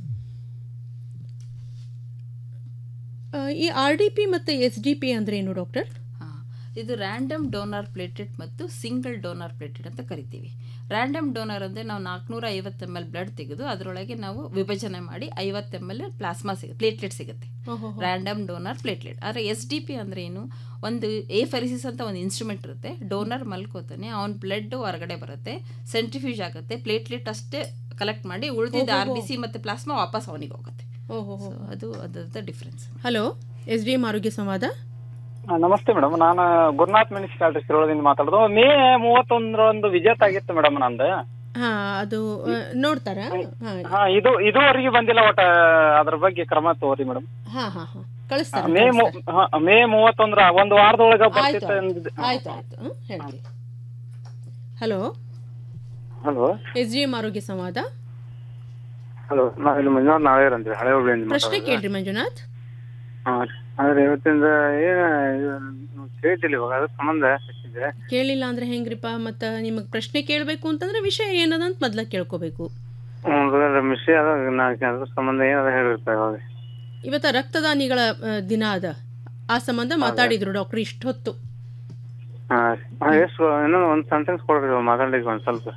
ಆ, ಈ ಆರ್ ಡಿ ಪಿ ಮತ್ತು ಎಸ್ ಡಿ ಪಿ ಅಂದ್ರೆ ಏನು ಡಾಕ್ಟರ್ ಇದು ರ್ಯಾಂಡಮ್ ಡೋನರ್ ಪ್ಲೇಟೆಡ್ ಮತ್ತು ಸಿಂಗಲ್ ಡೋನರ್ ಪ್ಲೇಟೆಡ್ ಅಂತ ಕರಿತೀವಿ ರ್ಯಾಂಡಮ್ ಡೋನರ್ ಅಂದರೆ ನಾವು ನಾಲ್ಕುನೂರ ಐವತ್ತು ಎಮ್ ಎಲ್ ಬ್ಲಡ್ ತೆಗೆದು ಅದರೊಳಗೆ ನಾವು ವಿಭಜನೆ ಮಾಡಿ ಐವತ್ತು ಎಮ್ ಎಲ್ ಪ್ಲಾಸ್ಮಾ ಸಿಗುತ್ತೆ ಪ್ಲೇಟ್ಲೆಟ್ ಸಿಗುತ್ತೆ ಓಹೋ. ರ್ಯಾಂಡಮ್ ಡೋನರ್ ಪ್ಲೇಟ್ಲೆಟ್ ಆದರೆ ಎಸ್ ಡಿ ಪಿ ಅಂದರೆ ಏನು ಒಂದು ಎ ಫೆರಿಸಿಸ್ ಅಂತ ಒಂದು ಇನ್ಸ್ಟ್ರೂಮೆಂಟ್ ಇರುತ್ತೆ ಡೋನರ್ ಮಲ್ಕೋತಾನೆ ಅವ್ನ ಬ್ಲಡ್ ಹೊರಗಡೆ ಬರುತ್ತೆ ಸೆಂಟ್ರಿಫ್ಯೂಜ್ ಆಗುತ್ತೆ ಪ್ಲೇಟ್ಲೆಟ್ ಅಷ್ಟೇ ಕಲೆಕ್ಟ್ ಮಾಡಿ ಉಳಿದಿದ್ದ ಆರ್ ಬಿ ಸಿ ಮತ್ತು ಪ್ಲಾಸ್ಮಾ ವಾಪಸ್ ಅವನಿಗೆ ಹೋಗುತ್ತೆ ಓಹೋ So ಅದು ಅದರದ difference hello S D M ಆರೋಗ್ಯ ಸಂವಾದ ಆ, ನಮಸ್ತೆ ಮೇಡಮ್ ನಾನು ಗುರುನಾಥ್ ಮುನ್ಸಿಪಾಲಿಟಿ ಶಿರೋಳದಿಂದ ಮಾತಾಡೋದು ಮೇ ಮೂವತ್ತೊಂದರಂದು ವಿಜೇತ ಆಗಿತ್ತು ಮೇಡಮ್ ನಂದು ಹಾ ಅದು ಆ, ನೋಡ್ತಾರಾ ಹಾ ಹಾ ಇದು ಇದುವರೆಗೆ ಬಂದಿಲ್ಲ ಒಟ್ಟ ಅದ್ರ ಬಗ್ಗೆ ಕ್ರಮ ತಗೋರಿ ಮೇಡಮ್ ಹಾ ಹಾ ಹಾ ಕಳಿಸ್ತಾರೆ ಮೇ ಮೂ- ಹಾ, ಮೇ ಮೂವತ್ತೊಂದರ ಒಂದು ವಾರದೊಳಗ ಆಯ್ತು ಬರ್ತಿತ್ತು ಅಂದಿದ್ದೆ. ಆಯ್ತು ಆಯ್ತು ಹ್ಮ್, ಹೇಳ್ರಿ hello hello S D M ಆರೋಗ್ಯ ಸಂವಾದ ಹಲೋ ನಾವು ಇಲ್ಲಿ ಮಂಜುನಾಥ್ ನಾವೇರ್ ಅಂತೀವಿ ಹಳೆ ಹುಬ್ಳಿಯಿಂದ ಪ್ರಶ್ನೆ ಮಾತಾಡೋದು. ಕೇಳ್ರಿ ಮಂಜುನಾಥ್ ಹಾ ರೀ. ಆದ್ರೆ ಇವತ್ತಿಂದ ಏನ ಕೇಳ್ತಿಲ್ಲ ಇವಾಗ ಅದ್ರ ಸಂಬಂಧ ಹಚ್ಚಿದ್ದೆ ಕೇಳಿಲ್ಲ ಅಂದ್ರೆ ಹೆಂಗ್ರಿಪ್ಪ ಮತ್ತ ನಿಮಗ್ ಪ್ರಶ್ನೆ ಕೇಳಬೇಕು ಅಂತಂದ್ರೆ ವಿಷಯ ಏನದ ಅಂತ ಮೊದ್ಲ ಕೇಳ್ಕೋಬೇಕು ಹ್ಮ್ ವಿಷಯ ಅದ ನಾ ಅದ್ರ ಸಂಬಂಧ ಏನದ ಹೇಳಿರ್ತಾರೆ ಇವಾಗ ಇವತ್ತ ರಕ್ತದಾನಿಗಳ ಆ, ದಿನ ಅದ ಆ ಸಂಬಂಧ ಮಾತಾಡಿದ್ರು ಡಾಕ್ಟರ್ ಇಷ್ಟೊತ್ತು ಹಾ ಹಾ, ಎಷ್ಟು ಇನ್ನೊಂದು ಒಂದು ಸೆಂಟೆನ್ಸ್ ಕೊಡ್ರಿ ಮಾತಾಡ್ಲಿಕ್ಕೆ ಒಂದು ಸ್ವಲ್ಪ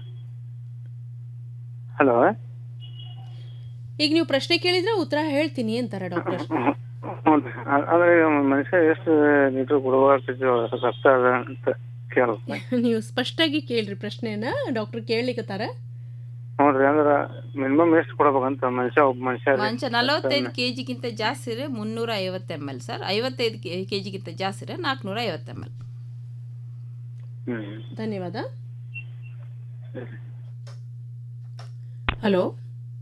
ಹಲೋ ಈಗ ನೀವು ಪ್ರಶ್ನೆ ಕೇಳಿದ್ರೆ ಉತ್ತರ ಹೇಳ್ತೀನಿ ಅಂತಾರೆ ಡಾಕ್ಟರ್ ಹ್ಞೂ ಅಂದ್ರೆ ಮನುಷ್ಯ ಎಷ್ಟು ಲೀಟರ್ ಕುಡಬಾರ್ದು ರಕ್ತ ಅದ ಅಂತ ಕೇಳ್ರಿ ನೀವು ಸ್ಪಷ್ಟಾಗಿ ಕೇಳ್ರಿ ಪ್ರಶ್ನೆನ ಡಾಕ್ಟರ್ ಕೇಳಲಿಕ್ಕತ್ತಾರ ನೋಡ್ರಿ ಅಂದ್ರ ಮಿನಿಮಮ್ ಎಷ್ಟು ಕೊಡ್ಬೇಕಂತ ಮನುಷ್ಯ ಒಬ್ಬ ಮನುಷ್ಯ ರೀ. ಮಂಚ ನಲವತ್ತೈದು ಕೆ ಜಿಗಿಂತ ಜಾಸ್ತಿ ಇದ್ರೆ ಮುನ್ನೂರ ಐವತ್ತು ಎಮ್ ಎಲ್ ಸರ್ ಐವತ್ತೈದು ಕೆ ಜಿಗಿಂತ ಜಾಸ್ತಿ ಇದ್ರೆ ನಾಲ್ಕುನೂರ ಐವತ್ತು ಎಮ್ ಎಲ್ ಹ್ಮ್ ಧನ್ಯವಾದ ಹಲೋ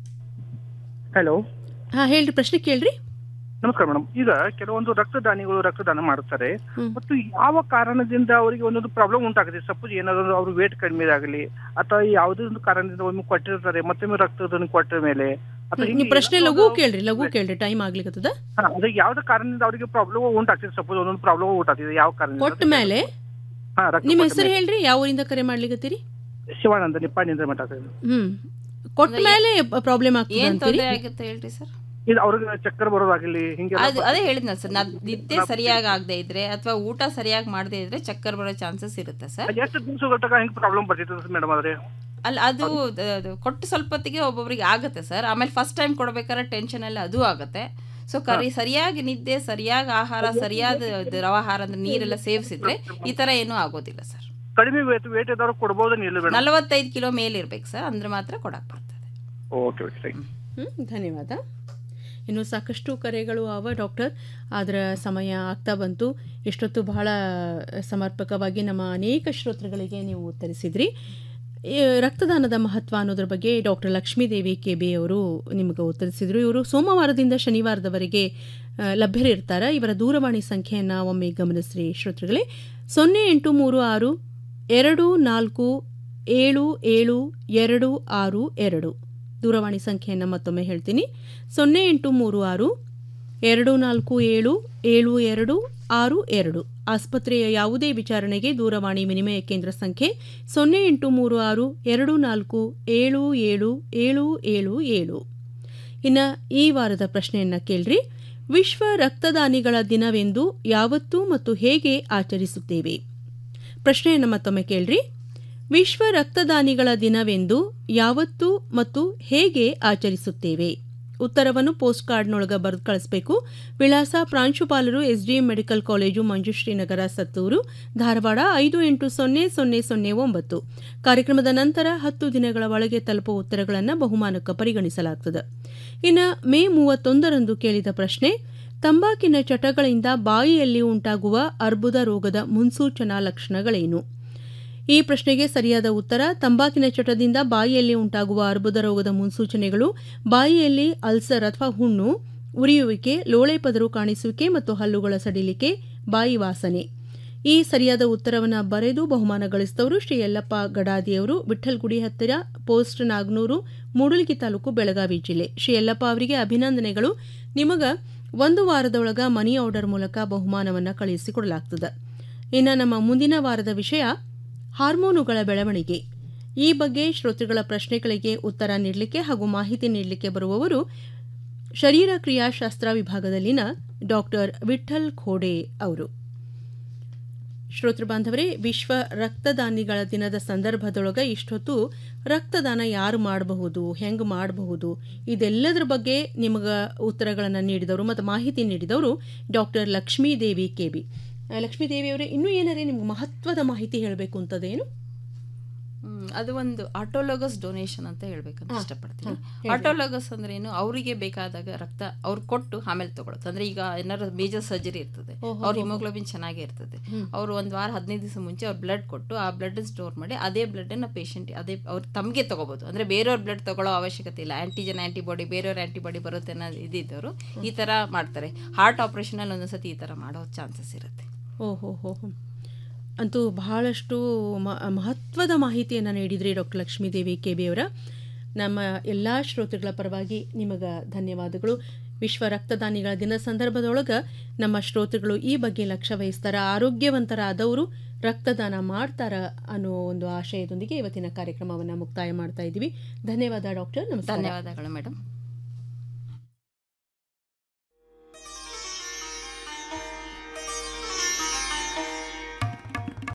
ಹಲೋ ಹಾ ಹೇಳ್ರಿ ಪ್ರಶ್ನೆ ಕೇಳ್ರಿ ನಮಸ್ಕಾರ ಮೇಡಮ್ ಈಗ ಕೆಲವೊಂದು ರಕ್ತದಾನಿಗಳು ರಕ್ತದಾನ ಮಾಡುತ್ತಾರೆ ಮತ್ತು ಯಾವ ಕಾರಣದಿಂದ ಅವರಿಗೆ ಒಂದೊಂದು ಪ್ರಾಬ್ಲಮ್ ಉಂಟಾಗುತ್ತೆ ಸಪೋಸ್ ಏನಾದ್ರು ಅವ್ರ ವೇಟ್ ಕಡಿಮೆ ಆಗಲಿ ಅಥವಾ ಯಾವುದೇ ಒಂದು ಕಾರಣದಿಂದ ಒಮ್ಮೆ ಕೊಟ್ಟಿರ್ತಾರೆ ಮತ್ತೊಮ್ಮೆ ರಕ್ತದಾನ ಕೊಟ್ಟ ಮೇಲೆ ಅಥವಾ ನೀವು ಹಿಂಗೆ ಪ್ರಶ್ನೆ ಲಘು ಕೇಳ್ರಿ ಲಘು ಕೇಳ್ರಿ ಟೈಮ್ ಆಗ್ಲಿಕ್ಕತ್ತದ ಹಾ, ಅದು ಯಾವ್ದು ಕಾರಣದಿಂದ ಅವರಿಗೆ ಪ್ರಾಬ್ಲಮ್ ಉಂಟಾಗ್ತದೆ ಸಪೋಸ್ ಒಂದೊಂದು ಪ್ರಾಬ್ಲಮ್ ಉಂಟಾಗ್ತದೆ ಯಾವ ಕಾರಣದಿಂದ ಕೊಟ್ಟ ಮೇಲೆ ಹಾ, ರಕ್ತ ನಿಮ್ಮ ಕೊಟ್ಟ ಹೆಸರು ಮೇಲೆ. ಹೇಳ್ರಿ ಯಾವ ಊರಿಂದ ಕರೆ ಮಾಡ್ಲಿಕತ್ತೀರಿ ಶಿವಾನಂದ ನಿಪ್ಪಾಣಿಂದ ಮಾತಾಡ್ತಾರೆ ಹ್ಮ್ ಕೊಟ್ಟ ಮೇಲೆ ಪ್ರಾಬ್ಲಮ್ ಆಗ್ತದೆ ಏನ್ ಅಂತೀರಿ ತೊಂದರೆ ಆಗುತ್ತೆ ಹೇಳ್ರಿ ಸರ್ ಇದು ಅವ್ರಿಗೆ ಚಕ್ಕರ್ ಬರೋದಾಗಲಿ ಹಿಂಗೆ ಅದು ಅದೇ ಹೇಳಿದ್ನಲ್ಲ ಸರ್ ನಾ ನಿದ್ದೆ ಸರಿಯಾಗಿ ಆಗದೆ ಇದ್ರೆ ಅಥವಾ ಊಟ ಸರಿಯಾಗಿ ಮಾಡದೇ ಇದ್ರೆ ಚಕ್ಕರ್ ಬರೋ ಚಾನ್ಸಸ್ ಇರುತ್ತೆ ಸರ್ ಎಷ್ಟು ದಿವಸಗಳ ತನಕ ಹಿಂಗೆ ಪ್ರಾಬ್ಲಮ್ ಬರ್ತಿರ್ತದೆ ಮೇಡಮ್ ಆದ್ರೆ ಅಲ್ಲ ಅದು ದ- ಅದು ಕೊಟ್ಟು ಸ್ವಲ್ಪ ಹೊತ್ತಿಗೆ ಒಬ್ಬೊಬ್ರಿಗೆ ಆಗುತ್ತೆ ಸರ್ ಆಮೇಲೆ ಫಸ್ಟ್ ಟೈಮ್ ಕೊಡ್ಬೇಕಾದ್ರೆ ಟೆನ್ಷನ್ ಎಲ್ಲ ಅದು ಆಗುತ್ತೆ ಸೊ ಕರಿ ಸರಿಯಾಗಿ ನಿದ್ದೆ ಸರಿಯಾಗಿ ಆಹಾರ ಸರಿಯಾದ ದ್ರವಾಹಾರ ಅಂದ್ರೆ ನೀರೆಲ್ಲ ಸೇವಿಸಿದ್ರೆ ಈ ತರ ಏನೂ ಆಗೋದಿಲ್ಲ ಸರ್ ಕಡಿಮೆ ವೇಟ್ ವೇಟ್ ಇದ್ದವ್ರು ಕೊಡ್ಬೋದು ಇಲ್ಲ ಮೇಡಮ್ ನಲವತ್ತೈದು ಕಿಲೋ ಮೇಲೆ ಇರ್ಬೇಕು ಸರ್ ಅಂದ್ರೆ ಮಾತ್ರ ಕೊಡಕ್ ಬರ್ತದೆ ಓಕೆ ಓಕೆ ಥ್ಯಾಂಕ್ ಹ್ಮ್ ಧನ್ಯವಾದ ಇನ್ನು ಸಾಕಷ್ಟು ಕರೆಗಳು ಅವ ಡಾಕ್ಟರ್ ಅದರ ಸಮಯ ಆಗ್ತಾ ಬಂತು ಇಷ್ಟೊತ್ತು ಬಹಳ ಸಮರ್ಪಕವಾಗಿ ನಮ್ಮ ಅನೇಕ ಶ್ರೋತೃಗಳಿಗೆ ನೀವು ಉತ್ತರಿಸಿದ್ರಿ ಈ ರಕ್ತದಾನದ ಮಹತ್ವ ಅನ್ನೋದ್ರ ಬಗ್ಗೆ ಡಾಕ್ಟರ್ ಲಕ್ಷ್ಮೀದೇವಿ ಕೆ ಬಿ ಅವರು ನಿಮಗೆ ಉತ್ತರಿಸಿದರು ಇವರು ಸೋಮವಾರದಿಂದ ಶನಿವಾರದವರೆಗೆ ಆ, ಲಭ್ಯರಿರ್ತಾರೆ ಇವರ ದೂರವಾಣಿ ಸಂಖ್ಯೆಯನ್ನು ಒಮ್ಮೆ ಗಮನಿಸ್ರಿ ಶ್ರೋತೃಗಳೇ ಸೊನ್ನೆ ಎಂಟು ಮೂರು ಆರು ಎರಡು ನಾಲ್ಕು ಏಳು ಏಳು ಎರಡು ಆರು ಎರಡು ದೂರವಾಣಿ ಸಂಖ್ಯೆಯನ್ನು ಮತ್ತೊಮ್ಮೆ ಹೇಳ್ತೀನಿ ಸೊನ್ನೆ ಎಂಟು ಮೂರು ಆರು ಎರಡು ನಾಲ್ಕು ಏಳು ಏಳು ಎರಡು ಆರು ಎರಡು ಆಸ್ಪತ್ರೆಯ ಯಾವುದೇ ವಿಚಾರಣೆಗೆ ದೂರವಾಣಿ ವಿನಿಮಯ ಕೇಂದ್ರ ಸಂಖ್ಯೆ ಸೊನ್ನೆ ಎಂಟು ಮೂರು ಆರು ಎರಡು ನಾಲ್ಕು ಏಳು ಏಳು ಏಳು ಏಳು ಏಳು ಇನ್ನು ಈ ವಾರದ ಪ್ರಶ್ನೆಯನ್ನು ಕೇಳ್ರಿ ವಿಶ್ವ ರಕ್ತದಾನಿಗಳ ದಿನವೆಂದು ಯಾವತ್ತೂ ಮತ್ತು ಹೇಗೆ ಆಚರಿಸುತ್ತೇವೆ ಪ್ರಶ್ನೆಯನ್ನು ಮತ್ತೊಮ್ಮೆ ಕೇಳ್ರಿ ವಿಶ್ವ ರಕ್ತದಾನಿಗಳ ದಿನವೆಂದು ಯಾವತ್ತು ಮತ್ತು ಹೇಗೆ ಆಚರಿಸುತ್ತೇವೆ ಉತ್ತರವನ್ನು ಪೋಸ್ಟ್ ಕಾರ್ಡ್ನೊಳಗೆ ಬರೆದು ಕಳಿಸಬೇಕು ವಿಳಾಸ ಪ್ರಾಂಶುಪಾಲರು SDM medical college Manjushree Nagar Sattur Dharwad ಐದು ಎಂಟು ಸೊನ್ನೆ ಸೊನ್ನೆ ಸೊನ್ನೆ ಒಂಬತ್ತು ಕಾರ್ಯಕ್ರಮದ ನಂತರ ಹತ್ತು ದಿನಗಳ ಒಳಗೆ ತಲುಪುವ ಉತ್ತರಗಳನ್ನು ಬಹುಮಾನಕ್ಕೆ ಪರಿಗಣಿಸಲಾಗುತ್ತದೆ ಇನ್ನು ಮೇ ಮೂವತ್ತೊಂದರಂದು ಕೇಳಿದ ಪ್ರಶ್ನೆ ತಂಬಾಕಿನ ಚಟಗಳಿಂದ ಬಾಯಿಯಲ್ಲಿ ಉಂಟಾಗುವ ಅರ್ಬುದ ರೋಗದ ಮುನ್ಸೂಚನಾ ಲಕ್ಷಣಗಳೇನು ಈ ಪ್ರಶ್ನೆಗೆ ಸರಿಯಾದ ಉತ್ತರ ತಂಬಾಕಿನ ಚಟದಿಂದ ಬಾಯಿಯಲ್ಲಿ ಉಂಟಾಗುವ ಅರ್ಬುದ ರೋಗದ ಮುನ್ಸೂಚನೆಗಳು ಬಾಯಿಯಲ್ಲಿ ಅಲ್ಸರ್ ಅಥವಾ ಹುಣ್ಣು ಉರಿಯುವಿಕೆ ಲೋಳೆ ಪದರು ಕಾಣಿಸುವಿಕೆ ಮತ್ತು ಹಲ್ಲುಗಳ ಸಡಿಲಿಕೆ ಬಾಯಿ ವಾಸನೆ ಈ ಸರಿಯಾದ ಉತ್ತರವನ್ನು ಬರೆದು ಬಹುಮಾನ ಗಳಿಸಿದವರು ಶ್ರೀ ಯಲ್ಲಪ್ಪ ಗಡಾದಿಯವರು ವಿಠಲ್ಗುಡಿ ಹತ್ತಿರ ಪೋಸ್ಟ್ ನಾಗ್ನೂರು ಮೂಡಲಗಿ ತಾಲೂಕು ಬೆಳಗಾವಿ ಜಿಲ್ಲೆ ಶ್ರೀ ಯಲ್ಲಪ್ಪ ಅವರಿಗೆ ಅಭಿನಂದನೆಗಳು ನಿಮಗ ಒಂದು ವಾರದೊಳಗ ಮನಿ ಆರ್ಡರ್ ಮೂಲಕ ಬಹುಮಾನವನ್ನು ಕಳುಹಿಸಿಕೊಡಲಾಗ್ತದೆ ಇನ್ನು ನಮ್ಮ ಮುಂದಿನ ವಾರದ ವಿಷಯ ಹಾರ್ಮೋನುಗಳ ಬೆಳವಣಿಗೆ ಈ ಬಗ್ಗೆ ಶ್ರೋತೃಗಳ ಪ್ರಶ್ನೆಗಳಿಗೆ ಉತ್ತರ ನೀಡಲಿಕ್ಕೆ ಹಾಗೂ ಮಾಹಿತಿ ನೀಡಲಿಕ್ಕೆ ಬರುವವರು ಶರೀರ ಕ್ರಿಯಾಶಾಸ್ತ್ರ ವಿಭಾಗದಲ್ಲಿನ ಡಾಕ್ಟರ್ ವಿಠಲ್ ಖೋಡೆ ಅವರು ಶ್ರೋತೃ ಬಾಂಧವರೇ ವಿಶ್ವ ರಕ್ತದಾನಿಗಳ ದಿನದ ಸಂದರ್ಭದೊಳಗೆ ಇಷ್ಟೊತ್ತು ರಕ್ತದಾನ ಯಾರು ಮಾಡಬಹುದು ಹೆಂಗೆ ಮಾಡಬಹುದು ಇದೆಲ್ಲದರ ಬಗ್ಗೆ ನಿಮಗೆ ಉತ್ತರಗಳನ್ನು ನೀಡಿದವರು ಮತ್ತು ಮಾಹಿತಿ ನೀಡಿದವರು doctor Lakshmidevi K B Lakshmidevi ಅವರೇ ಇನ್ನೂ ಏನಾರೇ ನಿಮ್ಗೆ ಮಹತ್ವದ ಮಾಹಿತಿ ಹೇಳಬೇಕು ಅಂತದೇನು ಹ್ಮ್, ಅದು ಒಂದು ಆಟೋಲೋಗಸ್ ಡೊನೇಷನ್ ಅಂತ ಹೇಳ್ಬೇಕಂತ ಹಾ, ಇಷ್ಟಪಡ್ತೀನಿ ಹಾ, ಹೇಳಿ. ಆಟೋಲೋಗಸ್ ಅಂದ್ರೆ ಏನು ಅವರಿಗೆ ಬೇಕಾದಾಗ ರಕ್ತ ಅವ್ರು ಕೊಟ್ಟು ಆಮೇಲೆ ತಗೊಳುತ್ತೆ ಅಂದ್ರೆ ಈಗ ಏನಾದ್ರು ಮೇಜರ್ ಸರ್ಜರಿ ಇರ್ತದೆ ಓಹೋ, ಅವ್ರ ಹೋ, ಹೋ. ಹಿಮೋಗ್ಲೋಬಿನ್ ಚೆನ್ನಾಗೇ ಇರ್ತದೆ ಹ್ಮ್. ಅವ್ರು ಒಂದು ವಾರ ಹದಿನೈದು ದಿವಸ ಮುಂಚೆ ಅವ್ರು ಬ್ಲಡ್ ಕೊಟ್ಟು ಆ ಬ್ಲಡ್ ಸ್ಟೋರ್ ಮಾಡಿ ಅದೇ ಬ್ಲಡ್ ಅನ್ನ ಪೇಷಂಟ್ ಅದೇ ಅವ್ರು ತಮಗೆ ತಗೋಬಹುದು ಅಂದ್ರೆ ಬೇರೆಯವ್ರ ಬ್ಲಡ್ ತಗೊಳ್ಳೋ ಅವಶ್ಯಕತೆ ಇಲ್ಲ ಆಂಟಿಜನ್ ಆಂಟಿಬಾಡಿ ಬೇರೆಯವ್ರ ಆಂಟಿಬಾಡಿ ಬರುತ್ತೆ ಅನ್ನೋ ಇದ್ದಿದ್ದವರು ಈ ತರ ಮಾಡ್ತಾರೆ ಹಾರ್ಟ್ ಆಪರೇಷನ್ ಅಲ್ಲಿ ಒಂದೊಂದ್ಸತಿ ಈ ತರ ಮಾಡೋ ಚಾನ್ಸಸ್ ಇರುತ್ತೆ ಓಹೋ ಹೋ ಹೋ ಅಂತೂ ಬಹಳಷ್ಟು ಮ ಮಹತ್ವದ ಮಾಹಿತಿಯನ್ನು ನೀಡಿದ್ರಿ ಡಾಕ್ಟರ್ ಲಕ್ಷ್ಮೀದೇವಿ ಕೆ ಬಿ ಅವರ ನಮ್ಮ ಎಲ್ಲ ಶ್ರೋತೃಗಳ ಪರವಾಗಿ ನಿಮಗೆ ಧನ್ಯವಾದಗಳು ವಿಶ್ವ ರಕ್ತದಾನಿಗಳ ದಿನ ಸಂದರ್ಭದೊಳಗೆ ನಮ್ಮ ಶ್ರೋತೃಗಳು ಈ ಬಗ್ಗೆ ಲಕ್ಷ್ಯ ವಹಿಸ್ತಾರ ಆರೋಗ್ಯವಂತರಾದವರು ರಕ್ತದಾನ ಮಾಡ್ತಾರ ಅನ್ನೋ ಒಂದು ಆಶಯದೊಂದಿಗೆ ಇವತ್ತಿನ ಕಾರ್ಯಕ್ರಮವನ್ನು ಮುಕ್ತಾಯ ಮಾಡ್ತಾ ಇದ್ದೀವಿ ಧನ್ಯವಾದ ಡಾಕ್ಟರ್ ನಮಸ್ಕಾರ ಧನ್ಯವಾದಗಳು ಮೇಡಮ್